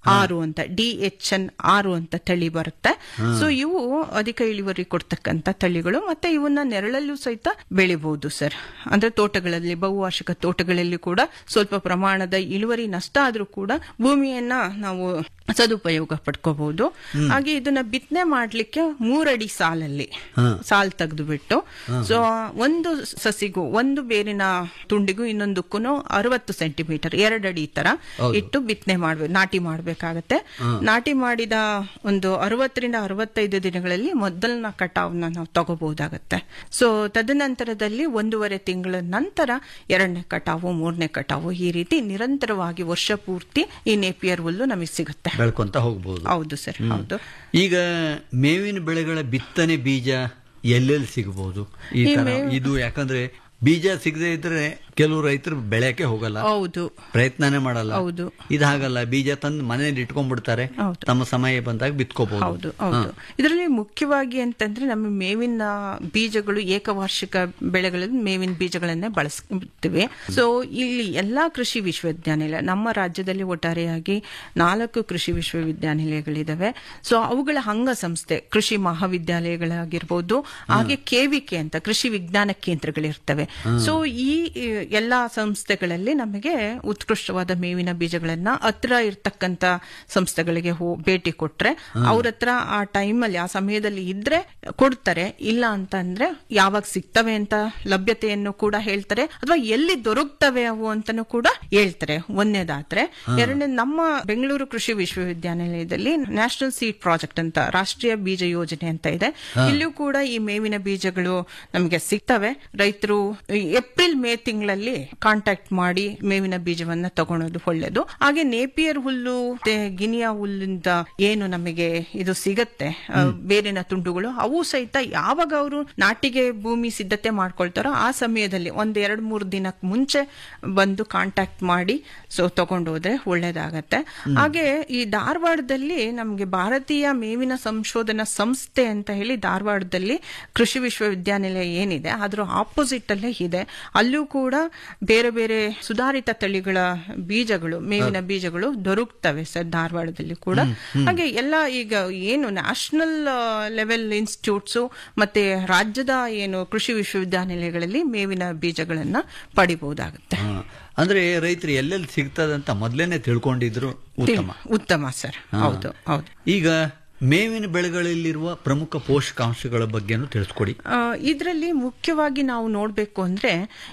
ಆರು ಅಂತ ಡಿ ಎಚ್ ಎನ್ ಆರು ಅಂತ ತಳಿ ಬರುತ್ತೆ ಸೊ ಇವು ಅಧಿಕ ಇಳುವರಿ ಕೊಡ್ತಕ್ಕಂತ ತಳಿಗಳು ಮತ್ತೆ ಇವನ್ನ ನೆರಳಲ್ಲೂ ಸಹಿತ ಬೆಳಿಬಹುದು ಸರ್ ಅಂದ್ರೆ ತೋಟಗಳಲ್ಲಿ ಬಹುವಾರ್ಷಿಕ ತೋಟಗಳಲ್ಲಿ ಕೂಡ ಸ್ವಲ್ಪ ಪ್ರಮಾಣದ ಇಳುವರಿ ನಷ್ಟ ಆದ್ರೂ ಕೂಡ ಭೂಮಿಯನ್ನ ನಾವು ಸದುಪಯೋಗ ಪಡ್ಕೋಬಹುದು ಹಾಗೆ ಇದನ್ನ ಬಿತ್ತನೆ ಮಾಡ್ಲಿಕ್ಕೆ ಮೂರಡಿ ಸಾಲಲ್ಲಿ ಸಾಲ್ ತೆಗೆದು ಬಿಟ್ಟು ಸೊ ಒಂದು ಸಸಿಗೂ ಒಂದು ಬೇರಿನ ತುಂಡಿಗೂ ಇನ್ನೊಂದಕ್ಕೂ ಅರವತ್ತು ಸೆಂಟಿಮೀಟರ್ ಎರಡಡಿ ತರ ಇಟ್ಟು ಬಿತ್ತನೆ ಮಾಡ್ಬೇಕು ನಾಟಿ ಮಾಡ್ಬೇಕಾಗತ್ತೆ ನಾಟಿ ಮಾಡಿದ ಒಂದು ಅರವತ್ತರಿಂದ ಅರವತ್ತೈದು ದಿನಗಳಲ್ಲಿ ಮೊದಲನ ಕಟಾವ್ನ ನಾವು ತಗೋಬಹುದಾಗತ್ತೆ ಸೊ ತದನಂತರದಲ್ಲಿ ಒಂದೂವರೆ ತಿಂಗಳ ನಂತರ ಎರಡನೇ ಕಟಾವು ಮೂರನೇ ಕಟಾವು ಈ ರೀತಿ ನಿರಂತರವಾಗಿ ವರ್ಷ ಪೂರ್ತಿ ಈ ನೇಪಿಯರ್ ಹುಲ್ಲು ನಮಗೆ ಸಿಗುತ್ತೆ ಬೆಳ್ಕೊಂತ ಹೋಗ್ಬೋದು ಹೌದು ಸರ್ ಹೌದು ಈಗ ಮೇವಿನ ಬೆಳೆಗಳ ಬಿತ್ತನೆ ಬೀಜ ಎಲ್ಲೆಲ್ಲಿ ಸಿಗಬಹುದು ಈ ಈ ತರ ಮೇವು- ಇದು ಯಾಕಂದ್ರೆ ಬೀಜ ಸಿಗದೆ ಇದ್ರೆ ಕೆಲವು ರೈತರು ಬೆಳೆಯಕ್ಕೆ ಹೋಗಲ್ಲ ಹೌದು ಪ್ರಯತ್ನನೇ ಮಾಡಲ್ಲ ಹೌದು. ಇದು ಹಾಗಲ್ಲ ಬೀಜ ತಂದು ಮನೆಯಲ್ಲಿ ಇಟ್ಕೊಂಡ್ಬಿಡ್ತಾರೆ ಹೌದು. ತಮ್ಮ ಸಮಯ ಬಂದಾಗ ಬಿತ್ಕೋಬಹುದು ಹೌದು ಹೌದು ಇದರಲ್ಲಿ ಮುಖ್ಯವಾಗಿ ಅಂತಂದ್ರೆ ನಮ್ಮ ಮೇವಿನ ಬೀಜಗಳು ಏಕವಾರ್ಷಿಕ ಬೆಳೆಗಳಲ್ಲಿ ಮೇವಿನ ಬೀಜಗಳನ್ನೇ ಬಳಸ್ತೀವಿ ಸೊ ಇಲ್ಲಿ ಎಲ್ಲಾ ಕೃಷಿ ವಿಶ್ವವಿದ್ಯಾನಿಲಯ ನಮ್ಮ ರಾಜ್ಯದಲ್ಲಿ ಒಟ್ಟಾರೆಯಾಗಿ ನಾಲ್ಕು ಕೃಷಿ ವಿಶ್ವವಿದ್ಯಾನಿಲಯಗಳಿದಾವೆ ಸೊ ಅವುಗಳ ಅಂಗ ಸಂಸ್ಥೆ ಕೃಷಿ ಮಹಾವಿದ್ಯಾಲಯಗಳಾಗಿರ್ಬೋದು ಹಾಗೆ ಕೆವಿಕೆ ಅಂತ ಕೃಷಿ ವಿಜ್ಞಾನ ಕೇಂದ್ರಗಳಿರ್ತವೆ ಸೊ ಈ ಈ, ಎಲ್ಲಾ ಸಂಸ್ಥೆಗಳಲ್ಲಿ ನಮಗೆ ಉತ್ಕೃಷ್ಟವಾದ ಮೇವಿನ ಬೀಜಗಳನ್ನ ಹತ್ರ ಇರ್ತಕ್ಕಂತ ಸಂಸ್ಥೆಗಳಿಗೆ ಹೋ ಭೇಟಿ ಕೊಟ್ರೆ ಅವ್ರ ಹತ್ರ ಆ ಟೈಮಲ್ಲಿ ಆ ಸಮಯದಲ್ಲಿ ಇದ್ರೆ ಕೊಡ್ತಾರೆ ಇಲ್ಲ ಅಂತ ಅಂದ್ರೆ ಯಾವಾಗ ಸಿಗ್ತವೆ ಅಂತ ಲಭ್ಯತೆಯನ್ನು ಕೂಡ ಹೇಳ್ತಾರೆ ಅಥವಾ ಎಲ್ಲಿ ದೊರಕ್ತವೆ ಅವು ಅಂತಾನು ಕೂಡ ಹೇಳ್ತಾರೆ ಒಂದನೇದಾದ್ರೆ ಎರಡನೇ ನಮ್ಮ ಬೆಂಗಳೂರು ಕೃಷಿ ವಿಶ್ವವಿದ್ಯಾನಿಲಯದಲ್ಲಿ ನ್ಯಾಷನಲ್ ಸೀಡ್ ಪ್ರಾಜೆಕ್ಟ್ ಅಂತ ರಾಷ್ಟ್ರೀಯ ಬೀಜ ಯೋಜನೆ ಅಂತ ಇದೆ ಇಲ್ಲೂ ಕೂಡ ಈ ಮೇವಿನ ಬೀಜಗಳು ನಮಗೆ ಸಿಗ್ತವೆ ರೈತರು ಏಪ್ರಿಲ್ ಮೇ ತಿಂಗಳಲ್ಲಿ ಕಾಂಟ್ಯಾಕ್ಟ್ ಮಾಡಿ ಮೇವಿನ ಬೀಜವನ್ನ ತಗೊಳೋದು ಒಳ್ಳೇದು ಹಾಗೆ ನೇಪಿಯರ್ ಹುಲ್ಲು ಮತ್ತೆ ಗಿನಿಯಾ ಹುಲ್ಲಿಂದ ಏನು ನಮಗೆ ಇದು ಸಿಗತ್ತೆ ಆ, ಬೇರಿನ ತುಂಡುಗಳು ಅವು ಸಹಿತ ಯಾವಾಗ ಅವರು ನಾಟಿಗೆ ಭೂಮಿ ಸಿದ್ಧತೆ ಮಾಡ್ಕೊಳ್ತಾರೋ ಆ ಸಮಯದಲ್ಲಿ ಒಂದ್ ಎರಡ್ ಮೂರು ದಿನಕ್ಕೆ ಮುಂಚೆ ಬಂದು ಕಾಂಟ್ಯಾಕ್ಟ್ ಮಾಡಿ ಸೊ ತಗೊಂಡು ಹೋದ್ರೆ ಒಳ್ಳೇದಾಗತ್ತೆ ಹಾಗೆ ಈ ಧಾರವಾಡದಲ್ಲಿ ನಮಗೆ ಭಾರತೀಯ ಮೇವಿನ ಸಂಶೋಧನಾ ಸಂಸ್ಥೆ ಅಂತ ಹೇಳಿ ಧಾರವಾಡದಲ್ಲಿ ಕೃಷಿ ವಿಶ್ವವಿದ್ಯಾನಿಲಯ ಏನಿದೆ ಅದ್ರ ಆಪೋಸಿಟ್ ಅಲ್ಲೇ ಇದೆ ಅಲ್ಲೂ ಕೂಡ ಬೇರೆ ಬೇರೆ ಸುಧಾರಿತ ತಳಿಗಳ ಬೀಜಗಳು ಮೇವಿನ ಬೀಜಗಳು ದೊರಕ್ತವೆ ಸರ್ ಧಾರವಾಡದಲ್ಲಿ ಕೂಡ ಹಾಗೆ ಎಲ್ಲ ಈಗ ಏನು ನ್ಯಾಷನಲ್ ಲೆವೆಲ್ ಇನ್ಸ್ಟಿಟ್ಯೂಟ್ಸ್ ಮತ್ತೆ ರಾಜ್ಯದ ಏನು ಕೃಷಿ ವಿಶ್ವವಿದ್ಯಾನಿಲಯಗಳಲ್ಲಿ ಮೇವಿನ ಬೀಜಗಳನ್ನ ಪಡಿಬಹುದಾಗುತ್ತೆ ಹಾ. ಅಂದ್ರೆ ರೈತರು ಎಲ್ಲೆಲ್ಲಿ ಸಿಗ್ತದಂತ ಮೊದ್ಲೇನೆ ತಿಳ್ಕೊಂಡಿದ್ರು ಉತ್ತಮ ಉತ್ತಮ ಸರ್ ಹೌದು ಹೌದು ಈಗ ಮೇವಿನ ಬೆಳೆಗಳಲ್ಲಿರುವ ಪ್ರಮುಖ ಪೋಷಕಾಂಶಗಳ ಬಗ್ಗೆನೂ ತಿಳಿಸ್ಕೊಡಿ ಇದರಲ್ಲಿ ಮುಖ್ಯವಾಗಿ ನಾವು ನೋಡಬೇಕು ಅಂದ್ರೆ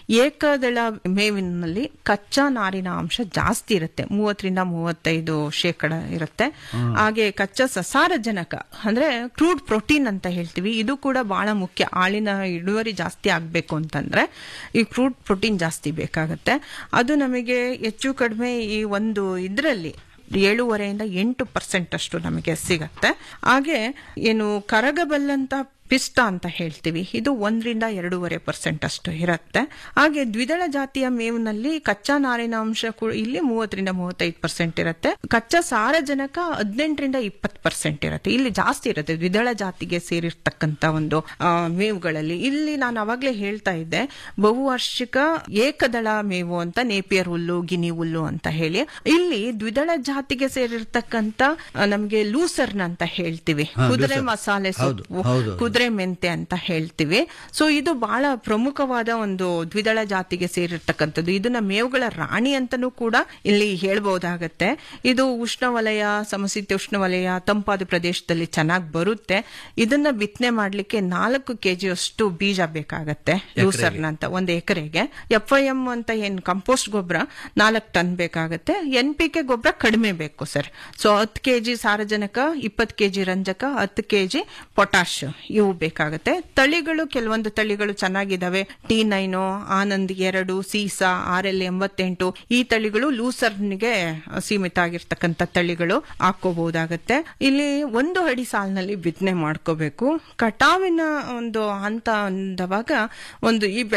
ಏಕದಳ ಮೇವಿನಲ್ಲಿ ಕಚ್ಚಾ ನಾರಿನ ಅಂಶ ಜಾಸ್ತಿ ಇರುತ್ತೆ ಮೂವತ್ತರಿಂದ ಮೂವತ್ತೈದು ಶೇಕಡ ಇರುತ್ತೆ ಹಾಗೆ ಕಚ್ಚಾ ಸಸಾರಜನಕ ಅಂದ್ರೆ ಕ್ರೂಡ್ ಪ್ರೋಟೀನ್ ಅಂತ ಹೇಳ್ತೀವಿ ಇದು ಕೂಡ ಬಹಳ ಮುಖ್ಯ ಹಾಲಿನ ಇಳುವರಿ ಜಾಸ್ತಿ ಆಗ್ಬೇಕು ಅಂತಂದ್ರೆ ಈ ಕ್ರೂಡ್ ಪ್ರೋಟೀನ್ ಜಾಸ್ತಿ ಬೇಕಾಗತ್ತೆ ಅದು ನಮಗೆ ಹೆಚ್ಚು ಕಡಿಮೆ ಈ ಒಂದು ಇದರಲ್ಲಿ ಏಳೂವರೆಯಿಂದ ಎಂಟು ಪರ್ಸೆಂಟ್ ಅಷ್ಟು ನಮಗೆ ಸಿಗತ್ತೆ ಹಾಗೆ ಏನು ಕರಗಬಲ್ಲಂತ ಪಿಷ್ಟ ಅಂತ ಹೇಳ್ತೀವಿ ಇದು ಒಂದರಿಂದ ಎರಡೂವರೆ ಪರ್ಸೆಂಟ್ ಅಷ್ಟು ಇರುತ್ತೆ ಹಾಗೆ ದ್ವಿದಳ ಜಾತಿಯ ಮೇವಿನಲ್ಲಿ ಕಚ್ಚಾ ನಾರಿನ ಅಂಶ ಕೂ- ಇಲ್ಲಿ ಮೂವತ್ತರಿಂದ ಮೂವತ್ತೈದು ಪರ್ಸೆಂಟ್ ಇರುತ್ತೆ ಕಚ್ಚಾ ಸಾರಜನಕ ಹದಿನೆಂಟರಿಂದ ಇಪ್ಪತ್ತು ಪರ್ಸೆಂಟ್ ಇರುತ್ತೆ ಇಲ್ಲಿ ಜಾಸ್ತಿ ಇರುತ್ತೆ ದ್ವಿದಳ ಜಾತಿಗೆ ಸೇರಿರ್ತಕ್ಕಂತ ಒಂದು ಆ, ಮೇವುಗಳಲ್ಲಿ ಇಲ್ಲಿ ನಾನು ಅವಾಗ್ಲೇ ಹೇಳ್ತಾ ಇದ್ದೆ ಬಹುವಾರ್ಷಿಕ ಏಕದಳ ಮೇವು ಅಂತ ನೇಪಿಯರ್ ಹುಲ್ಲು ಗಿನಿ ಹುಲ್ಲು ಅಂತ ಹೇಳಿ ಇಲ್ಲಿ ದ್ವಿದಳ ಜಾತಿಗೆ ಸೇರಿರ್ತಕ್ಕಂತ ಆ, ನಮ್ಗೆ ಲೂಸರ್ನ್ ಅಂತ ಹೇಳ್ತೀವಿ ಹಾ, ಕುದುರೆ ಲೂಸರ್ನ್. ಮಸಾಲೆ ಹೌದು, ಸೊಪ್ಪು ಹೌದು. ಕುದುರೆ ಮೆಂತೆ ಅಂತ ಹೇಳ್ತೀವಿ ಸೊ ಇದು ಬಹಳ ಪ್ರಮುಖವಾದ ಒಂದು ದ್ವಿದಳ ಜಾತಿಗೆ ಸೇರಿರ್ತಕ್ಕಂಥದ್ದು ಇದನ್ನ ಮೇವುಗಳ ರಾಣಿ ಅಂತಾನೂ ಕೂಡ ಇಲ್ಲಿ ಹೇಳ್ಬಹುದಾಗತ್ತೆ ಇದು ಉಷ್ಣವಲಯ ಸಮಶೀತೋಷ್ಣ ವಲಯ ತಂಪಾದ ಪ್ರದೇಶದಲ್ಲಿ ಚೆನ್ನಾಗಿ ಬರುತ್ತೆ ಇದನ್ನ ಬಿತ್ತನೆ ಮಾಡ್ಲಿಕ್ಕೆ ನಾಲ್ಕು ಕೆಜಿ ಅಷ್ಟು ಬೀಜ ಬೇಕಾಗತ್ತೆ ಲೂಸರ್ನ ಅಂತ ಒಂದು ಎಕರೆಗೆ ಎಫ್ ಐ ಎಂ ಅಂತ ಏನ್ ಕಂಪೋಸ್ಟ್ ಗೊಬ್ಬರ ನಾಲ್ಕು ಟನ್ ಬೇಕಾಗತ್ತೆ ಎನ್ ಪಿ ಕೆ ಗೊಬ್ಬರ ಕಡಿಮೆ ಬೇಕು ಸರ್ ಸೊ ಹತ್ತು ಕೆಜಿ ಸಾರಜನಕ ಇಪ್ಪತ್ತು ಕೆಜಿ ರಂಜಕ ಹತ್ತು ಕೆಜಿ ಪೊಟ್ಯಾಶ್ ಇವು ಬೇಕಾಗುತ್ತೆ ತಳಿಗಳು ಕೆಲವೊಂದು ತಳಿಗಳು ಚೆನ್ನಾಗಿದಾವೆ ಟಿ ನೈನು ಆನಂದ್ ಎರಡು ಸೀಸಾ ಆರ್ ಎಲ್ ಎಂಬತ್ತೆಂಟು ಈ ತಳಿಗಳು ಲೂಸರ್ನ್ಗೆ ಸೀಮಿತ ಆಗಿರ್ತಕ್ಕಂಥ ತಳಿಗಳು ಹಾಕೋಬಹುದಾಗತ್ತೆ ಇಲ್ಲಿ ಒಂದು ಅಡಿ ಸಾಲಿನಲ್ಲಿ ಬಿತ್ತನೆ ಮಾಡ್ಕೋಬೇಕು ಕಟಾವಿನ ಒಂದು ಹಂತ ಅಂದವಾಗ ಒಂದು ಈ ಬೆಳೆ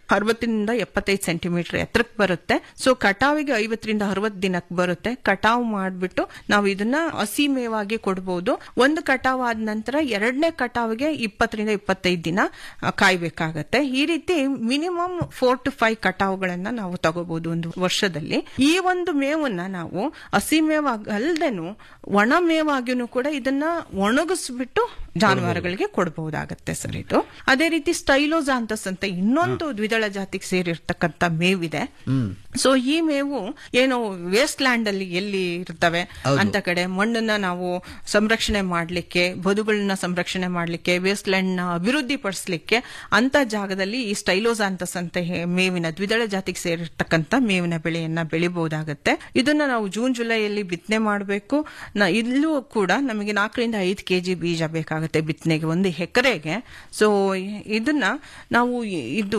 ಅರವತ್ತರಿಂದ ಎಪ್ಪತ್ತೈದು ಸೆಂಟಿಮೀಟರ್ ಎತ್ತರಕ್ಕೆ ಬರುತ್ತೆ ಸೊ ಕಟಾವಿಗೆ ಐವತ್ತರಿಂದ ಅರವತ್ತು ದಿನಕ್ಕೆ ಬರುತ್ತೆ ಕಟಾವು ಮಾಡಿಬಿಟ್ಟು ನಾವು ಇದನ್ನ ಹಸಿ ಮೇವಾಗಿ ಕೊಡ್ಬೋದು ಒಂದು ಕಟಾವ್ ಆದ ನಂತರ ಎರಡನೇ ಕಟಾವಿಗೆ ಇಪ್ಪತ್ತರಿಂದ ಇಪ್ಪತ್ತೈದು ದಿನ ಆ, ಕಾಯ್ಬೇಕಾಗತ್ತೆ ಈ ರೀತಿ ಮಿನಿಮಮ್ ಫೋರ್ ಟು ಫೈವ್ ಕಟಾವುಗಳನ್ನ ನಾವು ತಗೋಬಹುದು ಒಂದು ವರ್ಷದಲ್ಲಿ ಈ ಒಂದು ಮೇವನ್ನ ನಾವು ಹಸಿ ಮೇವಾಗಿ ಅಲ್ದೇನು ಒಣ ಮೇವಾಗಿನೂ ಕೂಡ ಇದನ್ನ ಒಣಗಿಸ್ಬಿಟ್ಟು ಜಾನುವಾರುಗಳಿಗೆ ಕೊಡಬಹುದಾಗತ್ತೆ ಸರ್ ಇದು ಅದೇ ರೀತಿ ಸ್ಟೈಲೋಜಾಂತಸ್ ಅಂತ ಇನ್ನೊಂದು ದ್ವಿದಳ ಜಾತಿಗೆ ಸೇರಿರ್ತಕ್ಕಂಥ ಮೇವಿದೆ ಸೊ ಈ ಮೇವು ಏನು ವೇಸ್ಟ್ ಲ್ಯಾಂಡ್ ಅಲ್ಲಿ ಎಲ್ಲಿ ಇರ್ತವೆ ಅಂತ ಕಡೆ ಮಣ್ಣನ್ನ ನಾವು ಸಂರಕ್ಷಣೆ ಮಾಡ್ಲಿಕ್ಕೆ ಬದುಗಳನ್ನ ಸಂರಕ್ಷಣೆ ಮಾಡ್ಲಿಕ್ಕೆ ವೇಸ್ಟ್ ಲ್ಯಾಂಡ್ ನ ಅಭಿವೃದ್ಧಿ ಪಡಿಸ್ಲಿಕ್ಕೆ ಅಂತ ಜಾಗದಲ್ಲಿ ಈ ಸ್ಟೈಲೋಜಾಂತಸ್ ಅಂತ ಹೇ- ಮೇವಿನ ದ್ವಿದಳ ಜಾತಿಗೆ ಸೇರಿರ್ತಕ್ಕಂಥ ಮೇವಿನ ಬೆಳೆಯನ್ನ ಬೆಳಿಬಹುದಾಗತ್ತೆ ಇದನ್ನ ನಾವು ಜೂನ್ ಜುಲೈಯಲ್ಲಿ ಬಿತ್ತನೆ ಮಾಡಬೇಕು ಇಲ್ಲೂ ಕೂಡ ನಮಗೆ ನಾಲ್ಕರಿಂದ ಐದು ಕೆಜಿ ಬೀಜ ಬೇಕಾಗುತ್ತೆ ಬಿತ್ತನೆಗೆ ಒಂದು ಎಕರೆಗೆ ಸೊ ಇದನ್ನ ನಾವು ಇ- ಇದು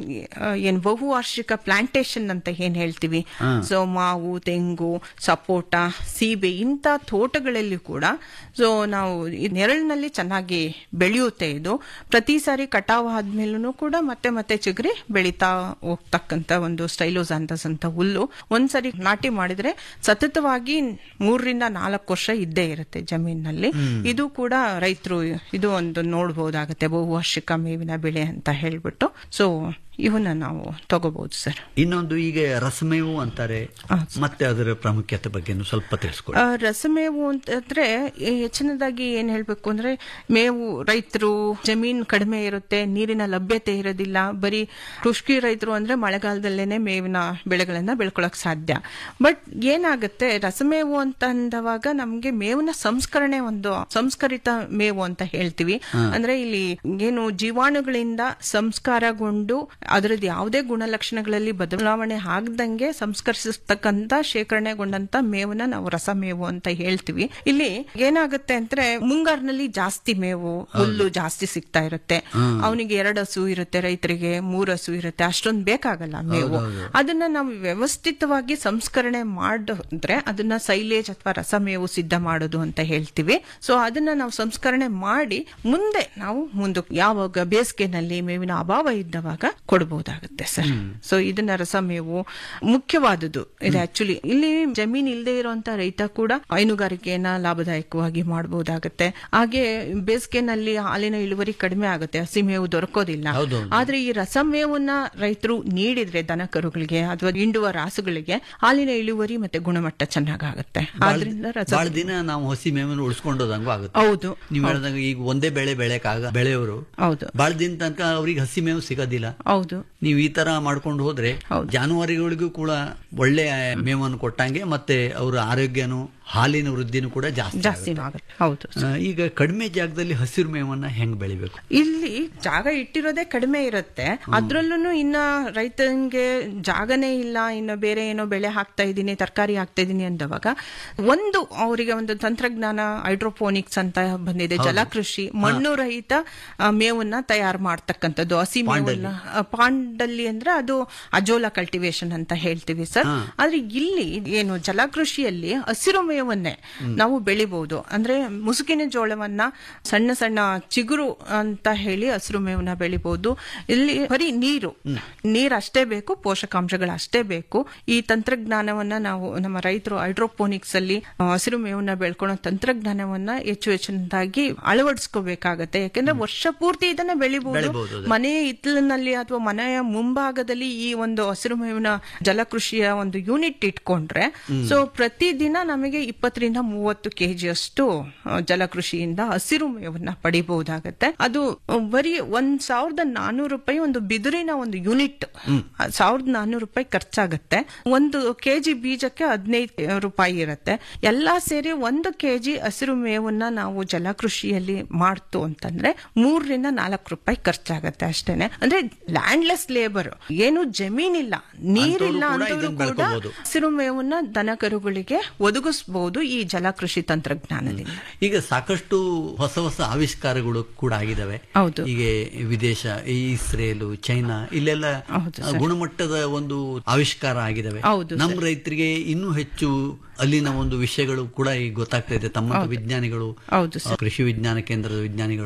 ಆ, ಏನ್ ಬಹುವಾರ್ಷಿಕ ಪ್ಲಾಂಟೇಶನ್ ಅಂತ ಏನ್ ಹೇಳ್ತೀವಿ ಸೊ ಮಾವು ತೆಂಗು ಸಪೋಟ ಸೀಬೆ ಇಂಥ ತೋಟಗಳಲ್ಲಿ ಕೂಡ ಸೊ ನಾವು ಈ ನೆರಳಿನಲ್ಲಿ ಚೆನ್ನಾಗಿ ಬೆಳೆಯುತ್ತೆ ಇದು ಪ್ರತಿ ಸಾರಿ ಕಟಾವು ಆದ್ಮೇಲೂ ಕೂಡ ಮತ್ತೆ ಮತ್ತೆ ಚಿಗುರಿ ಬೆಳೀತಾ ಹೋಗ್ತಕ್ಕಂತ ಒಂದು ಸ್ಟೈಲೋಸಾಂತಸ್ ಅಂತ ಹುಲ್ಲು ಒಂದ್ಸರಿ ನಾಟಿ ಮಾಡಿದ್ರೆ ಸತತವಾಗಿ ಮೂರರಿಂದ ನಾಲ್ಕು ವರ್ಷ ಇದ್ದೇ ಇರುತ್ತೆ ಜಮೀನಿನಲ್ಲಿ ಇದು ಕೂಡ ರೈತರು ಇದು ಒಂದು ನೋಡಬಹುದಾಗತ್ತೆ ಬಹುವಾರ್ಷಿಕ ಮೇವಿನ ಬೆಳೆ ಅಂತ ಹೇಳ್ಬಿಟ್ಟು ಸೊ ಇವನ್ನ ನಾವು ತಗೋಬಹುದು ಸರ್ ಇನ್ನೊಂದು ಈಗ ರಸಮೇವು ಅಂತಾರೆ ಮತ್ತೆ ಅದರ ಪ್ರಾಮುಖ್ಯತೆ ಬಗ್ಗೆ ಸ್ವಲ್ಪ ತಿಳಿಸ್ಕೊಡಿ ಆ, ರಸಮೇವು ಅಂತಂದ್ರೆ ಈ ಹೆಚ್ಚಿನದಾಗಿ ಏನ್ ಹೇಳ್ಬೇಕು ಅಂದ್ರೆ ಮೇವು ರೈತರು ಜಮೀನ್ ಕಡಿಮೆ ಇರುತ್ತೆ ನೀರಿನ ಲಭ್ಯತೆ ಇರೋದಿಲ್ಲ ಬರೀ ಕೃಷಿ ರೈತರು ಅಂದ್ರೆ ಮಳೆಗಾಲದಲ್ಲೇನೆ ಮೇವಿನ ಬೆಳೆಗಳನ್ನ ಬೆಳ್ಕೊಳಕ್ ಸಾಧ್ಯ ಬಟ್ ಏನಾಗುತ್ತೆ ರಸಮೇವು ಅಂತ ಅಂದವಾಗ ನಮ್ಗೆ ಮೇವಿನ ಸಂಸ್ಕರಣೆ ಒಂದು ಸಂಸ್ಕರಿತ ಮೇವು ಅಂತ ಹೇಳ್ತೀವಿ ಅಂದ್ರೆ ಇಲ್ಲಿ ಏನು ಜೀವಾಣುಗಳಿಂದ ಸಂಸ್ಕಾರಗೊಂಡು ಅದರದ್ದು ಯಾವುದೇ ಗುಣಲಕ್ಷಣಗಳಲ್ಲಿ ಬದಲಾವಣೆ ಆಗದಂಗೆ ಸಂಸ್ಕರಿಸತಕ್ಕಂತ ಶೇಖರಣೆಗೊಂಡಂತ ಮೇವನ್ನ ನಾವು ರಸಮೇವು ಅಂತ ಹೇಳ್ತೀವಿ ಇಲ್ಲಿ ಏನಾಗುತ್ತೆ ಅಂದ್ರೆ ಮುಂಗಾರಿನಲ್ಲಿ ಜಾಸ್ತಿ ಮೇವು ಹುಲ್ಲು ಜಾಸ್ತಿ ಸಿಗ್ತಾ ಇರುತ್ತೆ ಅವನಿಗೆ ಎರಡು ಹಸು ಇರುತ್ತೆ ರೈತರಿಗೆ ಮೂರು ಹಸು ಇರುತ್ತೆ ಅಷ್ಟೊಂದು ಬೇಕಾಗಲ್ಲ ಮೇವು ಅದನ್ನ ನಾವು ವ್ಯವಸ್ಥಿತವಾಗಿ ಸಂಸ್ಕರಣೆ ಮಾಡಿದ್ರೆ ಅದನ್ನ ಸೈಲೇಜ್ ಅಥವಾ ರಸಮೇವು ಸಿದ್ಧ ಮಾಡೋದು ಅಂತ ಹೇಳ್ತೀವಿ ಸೊ ಅದನ್ನ ನಾವು ಸಂಸ್ಕರಣೆ ಮಾಡಿ ಮುಂದೆ ನಾವು ಮುಂದಕ್ಕೆ ಯಾವಾಗ ಬೇಸಿಗೆನಲ್ಲಿ ಮೇವಿನ ಅಭಾವ ಇದ್ದವಾಗ ಕೊಡಬಹುದಾಗುತ್ತೆ ಸರ್ ಸೊ ಇದನ್ನ ರಸಮೇವು ಮುಖ್ಯವಾದುದು ಇದು ಆಕ್ಚುಲಿ ಇಲ್ಲಿ ಜಮೀನ್ ಇಲ್ಲದೆ ಇರುವಂತ ರೈತ ಕೂಡ ಹೈನುಗಾರಿಕೆಯನ್ನ ಲಾಭದಾಯಕವಾಗಿ ಮಾಡಬಹುದಾಗುತ್ತೆ ಹಾಗೆ ಬೇಸಿಗೆನಲ್ಲಿ ಹಾಲಿನ ಇಳುವರಿ ಕಡಿಮೆ ಆಗುತ್ತೆ ಹಸಿಮೇವು ದೊರಕೋದಿಲ್ಲ ಆದ್ರೆ ಈ ರಸಮೇವನ್ನ ರೈತರು ನೀಡಿದ್ರೆ ದನ ಕರುಗಳಿಗೆ ಅಥವಾ ಹಿಂಡುವ ರಾಸುಗಳಿಗೆ ಹಾಲಿನ ಇಳುವರಿ ಮತ್ತೆ ಗುಣಮಟ್ಟ ಚೆನ್ನಾಗಾಗುತ್ತೆ ಆದ್ರಿಂದ ರಸ ಬಹಳ ದಿನ ನಾವು ಹಸಿ ಮೇವನ್ನು ಉಳಿಸ್ಕೊಂಡೋದಂಗೂ ಆಗುತ್ತೆ ಹೌದು ನೀವು ಹೇಳ್ದಂಗ ಈಗ ಒಂದೇ ಬೆಳೆ ಬೆಳೆಕಾಗ ಬೆಳೆಯವರು ಹೌದು ಬಹಳ ದಿನ ತನಕ ಅವ್ರಿಗೆ ಹಸಿ ಮೇವು ಸಿಗೋದಿಲ್ಲ ಹೌದು ನೀವು ಈ ತರ ಮಾಡ್ಕೊಂಡು ಹೋದ್ರೆ ಹೌದು. ಜಾನುವಾರುಗಳಿಗೂ ಕೂಡ ಒಳ್ಳೆ ಮೇವನ್ನು ಕೊಟ್ಟಂಗೆ ಮತ್ತೆ ಅವರ ಆರೋಗ್ಯನು ಹಾಲಿನ ವೃದ್ಧಿನೂ ಕೂಡ ಜಾಸ್ತಿ ಜಾಸ್ತಿ ಆಗುತ್ತೆ. ಆಗುತ್ತೆ ಹೌದು ಆ, ಈಗ ಕಡಿಮೆ ಜಾಗದಲ್ಲಿ ಹಸಿರು ಮೇವನ್ನ ಹೆಂಗ್ ಬೆಳಿಬೇಕು ಇಲ್ಲಿ ಜಾಗ ಇಟ್ಟಿರೋದೇ ಕಡಿಮೆ ಇರುತ್ತೆ ಅದ್ರಲ್ಲೂ ಇನ್ನ ರೈತನಿಗೆ ಜಾಗನೇ ಇಲ್ಲ ಇನ್ನು ಬೇರೆ ಏನೋ ಬೆಳೆ ಹಾಕ್ತಾ ಇದ್ದೀನಿ ತರಕಾರಿ ಹಾಕ್ತಾ ಇದ್ದೀನಿ ಅಂದವಾಗ ಒಂದು ಅವರಿಗೆ ಒಂದು ತಂತ್ರಜ್ಞಾನ ಹೈಡ್ರೋಪೋನಿಕ್ಸ್ ಅಂತ ಬಂದಿದೆ ಜಲಕೃಷಿ ಮಣ್ಣು ರಹಿತ ಆ, ಮೇವನ್ನ ತಯಾರು ಮಾಡ್ತಕ್ಕಂಥದ್ದು ಹಸಿ ಮೇವನ್ನ ಆ, ಪಾಂಡಲ್ಲಿ ಅಂದ್ರೆ ಅದು ಅಜೋಲಾ ಕಲ್ಟಿವೇಶನ್ ಅಂತ ಹೇಳ್ತೀವಿ ಸರ್ ಆದ್ರೆ ಇಲ್ಲಿ ಏನು ಜಲಕೃಷಿಯಲ್ಲಿ ಹಸಿರು ಮೇವನ್ನೇ ನಾವು ಬೆಳಿಬಹುದು ಅಂದ್ರೆ ಮುಸುಕಿನ ಜೋಳವನ್ನ ಸಣ್ಣ ಸಣ್ಣ ಚಿಗುರು ಅಂತ ಹೇಳಿ ಹಸಿರು ಮೇವನ್ನ ಬೆಳಿಬಹುದು ಇಲ್ಲಿ ಬರೀ ನೀರು ನೀರ್ ಅಷ್ಟೇ ಬೇಕು ಪೋಷಕಾಂಶಗಳು ಅಷ್ಟೇ ಬೇಕು ಈ ತಂತ್ರಜ್ಞಾನವನ್ನ ನಾವು ನಮ್ಮ ರೈತರು ಹೈಡ್ರೋಪೋನಿಕ್ಸ್ ಅಲ್ಲಿ ಆ, ಹಸಿರು ಮೇವನ್ನ ಬೆಳ್ಕೊಳ್ಳೋ ತಂತ್ರಜ್ಞಾನವನ್ನ ಹೆಚ್ಚು ಹೆಚ್ಚಿನದಾಗಿ ಅಳವಡಿಸ್ಕೋಬೇಕಾಗತ್ತೆ ಯಾಕಂದ್ರೆ ವರ್ಷ ಪೂರ್ತಿ ಇದನ್ನ ಬೆಳಿಬಹುದು ಬೆಳಿಬಹುದು, ಅದೇ. ಮನೆಯ ಹಿತ್ತಲಿನಲ್ಲಿ ಅಥವಾ ಮನೆಯ ಮುಂಭಾಗದಲ್ಲಿ ಈ ಒಂದು ಹಸಿರು ಮೇವಿನ ಜಲಕೃಷಿಯ ಒಂದು ಯೂನಿಟ್ ಇಟ್ಕೊಂಡ್ರೆ ಸೊ ಪ್ರತಿದಿನ ನಮಗೆ ಇಪ್ಪತ್ತರಿಂದ ಮೂವತ್ತು ಕೆಜಿ ಅಷ್ಟು ಆ, ಜಲಕೃಷಿಯಿಂದ ಹಸಿರು ಮೇವನ್ನ ಪಡಿಬಹುದಾಗತ್ತೆ ಅದು ಆ, ಬರೀ ಒಂದ್ ಸಾವಿರದ ನಾನೂರು ರೂಪಾಯಿ ಒಂದು ಬಿದಿರಿನ ಒಂದು ಯೂನಿಟ್ ಸಾವಿರದ ನಾನೂರು ರೂಪಾಯಿ ಖರ್ಚಾಗತ್ತೆ ಒಂದು ಕೆಜಿ ಬೀಜಕ್ಕೆ ಹದಿನೈದು ರೂಪಾಯಿ ಇರುತ್ತೆ ಎಲ್ಲಾ ಸೇರಿ ಒಂದು ಕೆಜಿ ಹಸಿರು ಮೇವನ್ನ ನಾವು ಜಲಕೃಷಿಯಲ್ಲಿ ಮಾಡ್ತು ಅಂತಂದ್ರೆ ಮೂರರಿಂದ ನಾಲ್ಕು ರೂಪಾಯಿ ಖರ್ಚಾಗತ್ತೆ ಅಷ್ಟೇನೆ ಅಂದ್ರೆ ಲ್ಯಾಂಡ್ಲೆಸ್ ಲೇಬರ್ ಏನು ಜಮೀನಿಲ್ಲ ನೀರಿಲ್ಲ ಅಂಥವ್ರು ಕೂಡ ಅಂತವ್ರು ಇದನ್ನ ಕೂಡ ಬೆಳ್ಕೊಬೋದು. ಹಸಿರು ಮೇವನ್ನ ದನ ಕರುಗಳಿಗೆ ಒದಗಿಸಬಹುದು ಈ ಜಲಕೃಷಿ ತಂತ್ರಜ್ಞಾನದಿಂದ ಈಗ ಸಾಕಷ್ಟು ಹೊಸ ಹೊಸ ಆವಿಷ್ಕಾರಗಳು ಕೂಡ ಆಗಿದಾವೆ ಹೌದು. ಈಗ ವಿದೇಶ ಈ ಇಸ್ರೇಲು ಚೈನಾ ಇಲ್ಲೆಲ್ಲ ಹೌದು ಆ, ಗುಣಮಟ್ಟದ ಒಂದು ಆವಿಷ್ಕಾರ ಆಗಿದಾವೆ ಹೌದು ನಮ್ಮ ರೈತರಿಗೆ ಇನ್ನೂ ಹೆಚ್ಚು ಅಲ್ಲಿನ ಒಂದು ವಿಷಯಗಳು ಕೂಡ ಈಗ ಗೊತ್ತಾಗ್ತಾ ಇದೆ ತಮ್ಮ ವಿಜ್ಞಾನಿಗಳು ಹೌದು ಆ, ಕೃಷಿ ವಿಜ್ಞಾನ ಕೇಂದ್ರದ ವಿಜ್ಞಾನಿಗಳು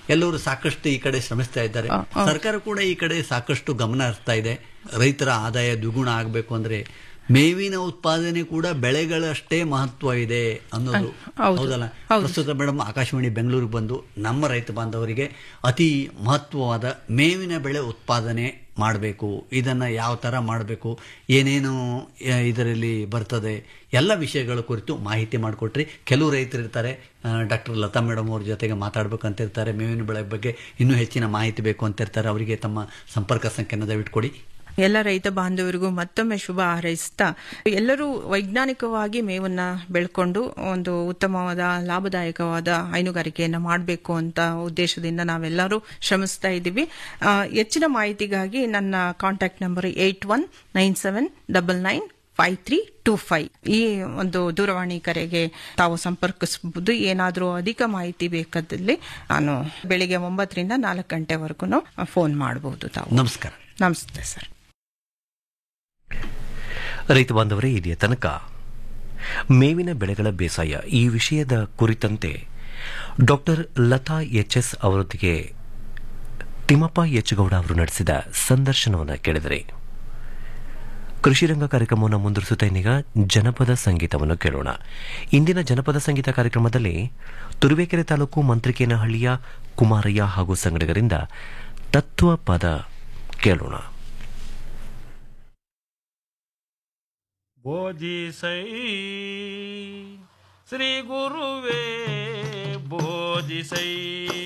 ಎಲ್ಲರೂ ಸಾಕಷ್ಟು ಈ ಕಡೆ ಶ್ರಮಿಸ್ತಾ ಇದ್ದಾರೆ ಆ, ಆ. ಸರ್ಕಾರ ಕೂಡ ಈ ಕಡೆ ಸಾಕಷ್ಟು ಗಮನ ಹರಿಸ್ತಾ ಇದೆ ರೈತರ ಆದಾಯ ದ್ವಿಗುಣ ಆಗಬೇಕು ಅಂದ್ರೆ ಮೇವಿನ ಉತ್ಪಾದನೆ ಕೂಡ ಬೆಳೆಗಳಷ್ಟೇ ಮಹತ್ವ ಇದೆ ಅನ್ನೋದು ಹೌದು. ಹೌದಲ್ಲ ಹೌದು. ಪ್ರಸ್ತುತ ಮೇಡಮ್ ಆಕಾಶವಾಣಿ ಬೆಂಗಳೂರಿಗೆ ಬಂದು ನಮ್ಮ ರೈತ ಬಾಂಧವರಿಗೆ ಅತಿ ಮಹತ್ವವಾದ ಮೇವಿನ ಬೆಳೆ ಉತ್ಪಾದನೆ ಮಾಡಬೇಕು ಇದನ್ನ ಯಾವ ತರ ಮಾಡಬೇಕು ಏನೇನು ಆ, ಇದರಲ್ಲಿ ಬರ್ತದೆ ಎಲ್ಲ ವಿಷಯಗಳ ಕುರಿತು ಮಾಹಿತಿ ಮಾಡಿಕೊಟ್ರಿ ಕೆಲವು ರೈತರು ಇರ್ತಾರೆ ಡಾಕ್ಟರ್ ಲತಾ ಮೇಡಮ್ ಅವ್ರ ಜೊತೆಗೆ ಮಾತಾಡ್ಬೇಕಂತ ಇರ್ತಾರೆ ಮೇವಿನ ಬೆಳೆ ಬಗ್ಗೆ ಇನ್ನೂ ಹೆಚ್ಚಿನ ಮಾಹಿತಿ ಬೇಕು ಅಂತ ಇರ್ತಾರೆ ಅವರಿಗೆ ತಮ್ಮ ಸಂಪರ್ಕ ಸಂಖ್ಯೆನ ದಯವಿಟ್ಟು ಕೊಡಿ ಎಲ್ಲ ರೈತ ಬಾಂಧವರಿಗೂ ಮತ್ತೊಮ್ಮೆ ಶುಭ ಹಾರೈಸ್ತಾ ಎಲ್ಲರೂ ವೈಜ್ಞಾನಿಕವಾಗಿ ಮೇವನ್ನ ಬೆಳ್ಕೊಂಡು ಒಂದು ಉತ್ತಮವಾದ ಲಾಭದಾಯಕವಾದ ಹೈನುಗಾರಿಕೆಯನ್ನ ಮಾಡಬೇಕು ಅಂತ ಉದ್ದೇಶದಿಂದ ನಾವೆಲ್ಲರೂ ಶ್ರಮಿಸ್ತಾ ಇದ್ದೀವಿ ಆ, ಹೆಚ್ಚಿನ ಮಾಹಿತಿಗಾಗಿ ನನ್ನ contact number eight one nine seven double nine five three two five ಈ ಒಂದು ದೂರವಾಣಿ ಕರೆಗೆ ತಾವು ಸಂಪರ್ಕಿಸಬಹುದು ಏನಾದರೂ ಅಧಿಕ ಮಾಹಿತಿ ಬೇಕಾದಲ್ಲಿ ನಾನು ಬೆಳಿಗ್ಗೆ ಒಂಬತ್ತರಿಂದ ನಾಲ್ಕು ಗಂಟೆವರೆಗೂ ಫೋನ್ ಮಾಡಬಹುದು ತಾವು ನಮಸ್ಕಾರ ನಮಸ್ತೆ ಸರ್ ರೈತ ಬಾಂಧವರೇ ಇಲ್ಲಿಯ ತನಕ ಮೇವಿನ ಬೆಳೆಗಳ ಬೇಸಾಯ ಈ ವಿಷಯದ ಕುರಿತಂತೆ ಡಾಕ್ಟರ್ ಲತಾ ಎಚ್ ಎಸ್ ಅವರೊಂದಿಗೆ ತಿಮ್ಮಪ್ಪ ಎಚ್ ಗೌಡ ಅವರು ನಡೆಸಿದ ಸಂದರ್ಶನವನ್ನು ಕೇಳಿದರೆ ಕೃಷಿರಂಗ ಕಾರ್ಯಕ್ರಮವನ್ನು ಮುಂದುವರಿಸುತ್ತಾ ಇನ್ನೀಗ ಜನಪದ ಸಂಗೀತವನ್ನು ಕೇಳೋಣ ಇಂದಿನ ಜನಪದ ಸಂಗೀತ ಕಾರ್ಯಕ್ರಮದಲ್ಲಿ ತುರುವೇಕೆರೆ ತಾಲೂಕು ಮಂತ್ರಿಕೇನಹಳ್ಳಿಯ ಕುಮಾರಯ್ಯ ಹಾಗೂ ಸಂಗಡಿಗರಿಂದ ತತ್ವ ಪದ ಕೇಳೋಣ ಬೋಧಿಸೈ ಶ್ರೀ ಗುರುವೇ ಬೋಧಿಸೈ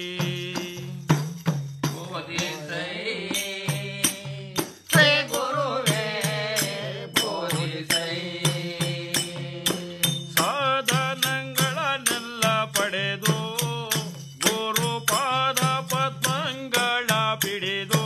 ಸಾಧನಗಳನ್ನೆಲ್ಲ ಪಡೆದು ಗುರು ಪಾದ ಪದ್ಮಂಗಳ ಬಿಡಿದು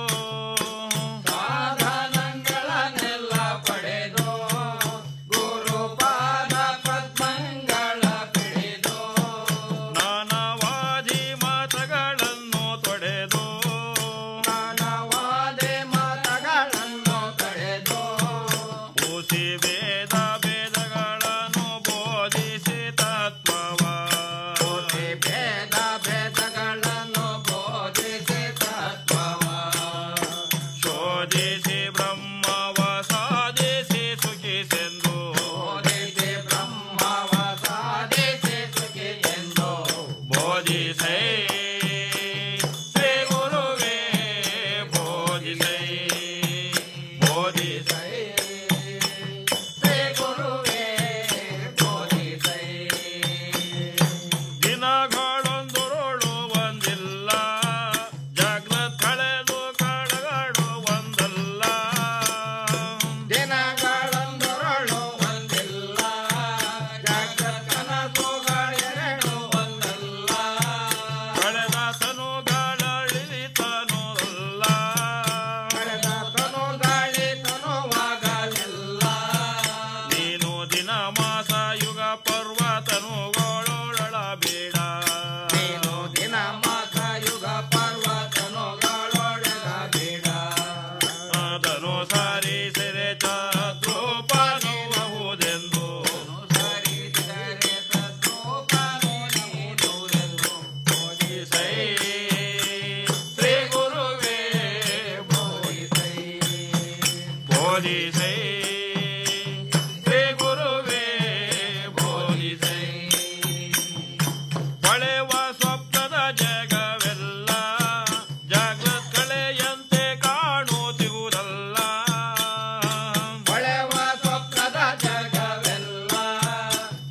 ಸಾಧನಗಳನ್ನೆಲ್ಲ ಪಡೆದು ಗುರು ಪಾದ ಪದ್ಮಂಗಳ ಬಿಡಿದು ನಾನವಾದಿ ಮತಗಳನ್ನು ತೊಡೆದು ನಾನವಾದಿ ಮತಗಳನ್ನು ತೊಡೆದು ಕೂಸಿ ವೇದ ಭೇದಗಳನ್ನು ಬೋಧಿಸಿ ತತ್ವವ ಭೇದ ಭೇದಗಳನ್ನು ಬೋಧಿಸಿ ತತ್ವವ ಶೋಧಿಸಿ ಬ್ರಹ್ಮವ ಸಾಧಿಸಿ ಸುಖಿಸೆಂದು ಶೋಧಿಸಿ ಬ್ರಹ್ಮವ ಸಾಧಿಸಿ ಸುಖಿಸೆಂದು ಬೋಧಿಸೈ ಶ್ರೀ ಗುರುವೇ ಬೋಧಿಸೈ ಬೋಧಿಸೈ ಶ್ರೀ ಗುರುವೇ ಬೋಧಿಸೈ ದಿನಗಳೊಂದುರುಳು ಒಂದಿಲ್ಲ ಜಾಗ್ರತ್ ಕಳೆದು ಕಳಗಳು ಒಂದಲ್ಲ ದಿನಗಳೊಂದುರುಳು ಒಂದಿಲ್ಲ ಜಾಗ್ರತ್ ಕನಸುಗಳೆರಡು ಒಂದಲ್ಲ ಕಳೆದ ತನುಗಳಿತನು ಅಲ್ಲ ಕಳೆದ ತನುಗಳಿತನುವಾಗಲಿಲ್ಲ ನೀನು ದಿನ ಮಾಸ ಯುಗ ಪರ್ವ ತನುಗಳೊಳ ಬೇಡ ನೀನು ದಿನ ಮಾಸ ಯುಗ ಪರ್ವ ತನುಗಳೊಳ ಬೇಡ ಅದನು ಸಾರಿ ಸೆರೆ ಚಾತ್ರೋಪನುವುದೆಂದು ಶ್ರೀ ಗುರುವೇ ಬೋಧಿಸೈ ಬೋಧಿಸೈ ಶ್ರೀ ಗುರುವೇ ಬೋಧಿಸೈ ಹೊಳೆವ ಸ್ವಪ್ನದ ಜಗವೆಲ್ಲ ಜಾಗೃತ್ ಕಳೆಯಂತೆ ಕಾಣುತ್ತಿರುವುದಲ್ಲ ಹೊಳೆವ ಸ್ವಪ್ನದ ಜಗವೆಲ್ಲ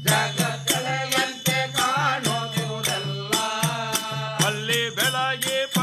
ಜಾಗೃತ್ ಕಳೆಯಂತೆ ಕಾಣುತ್ತಿರುವುದಲ್ಲ ಅಲ್ಲಿ ಬೆಳಗ್ಗೆ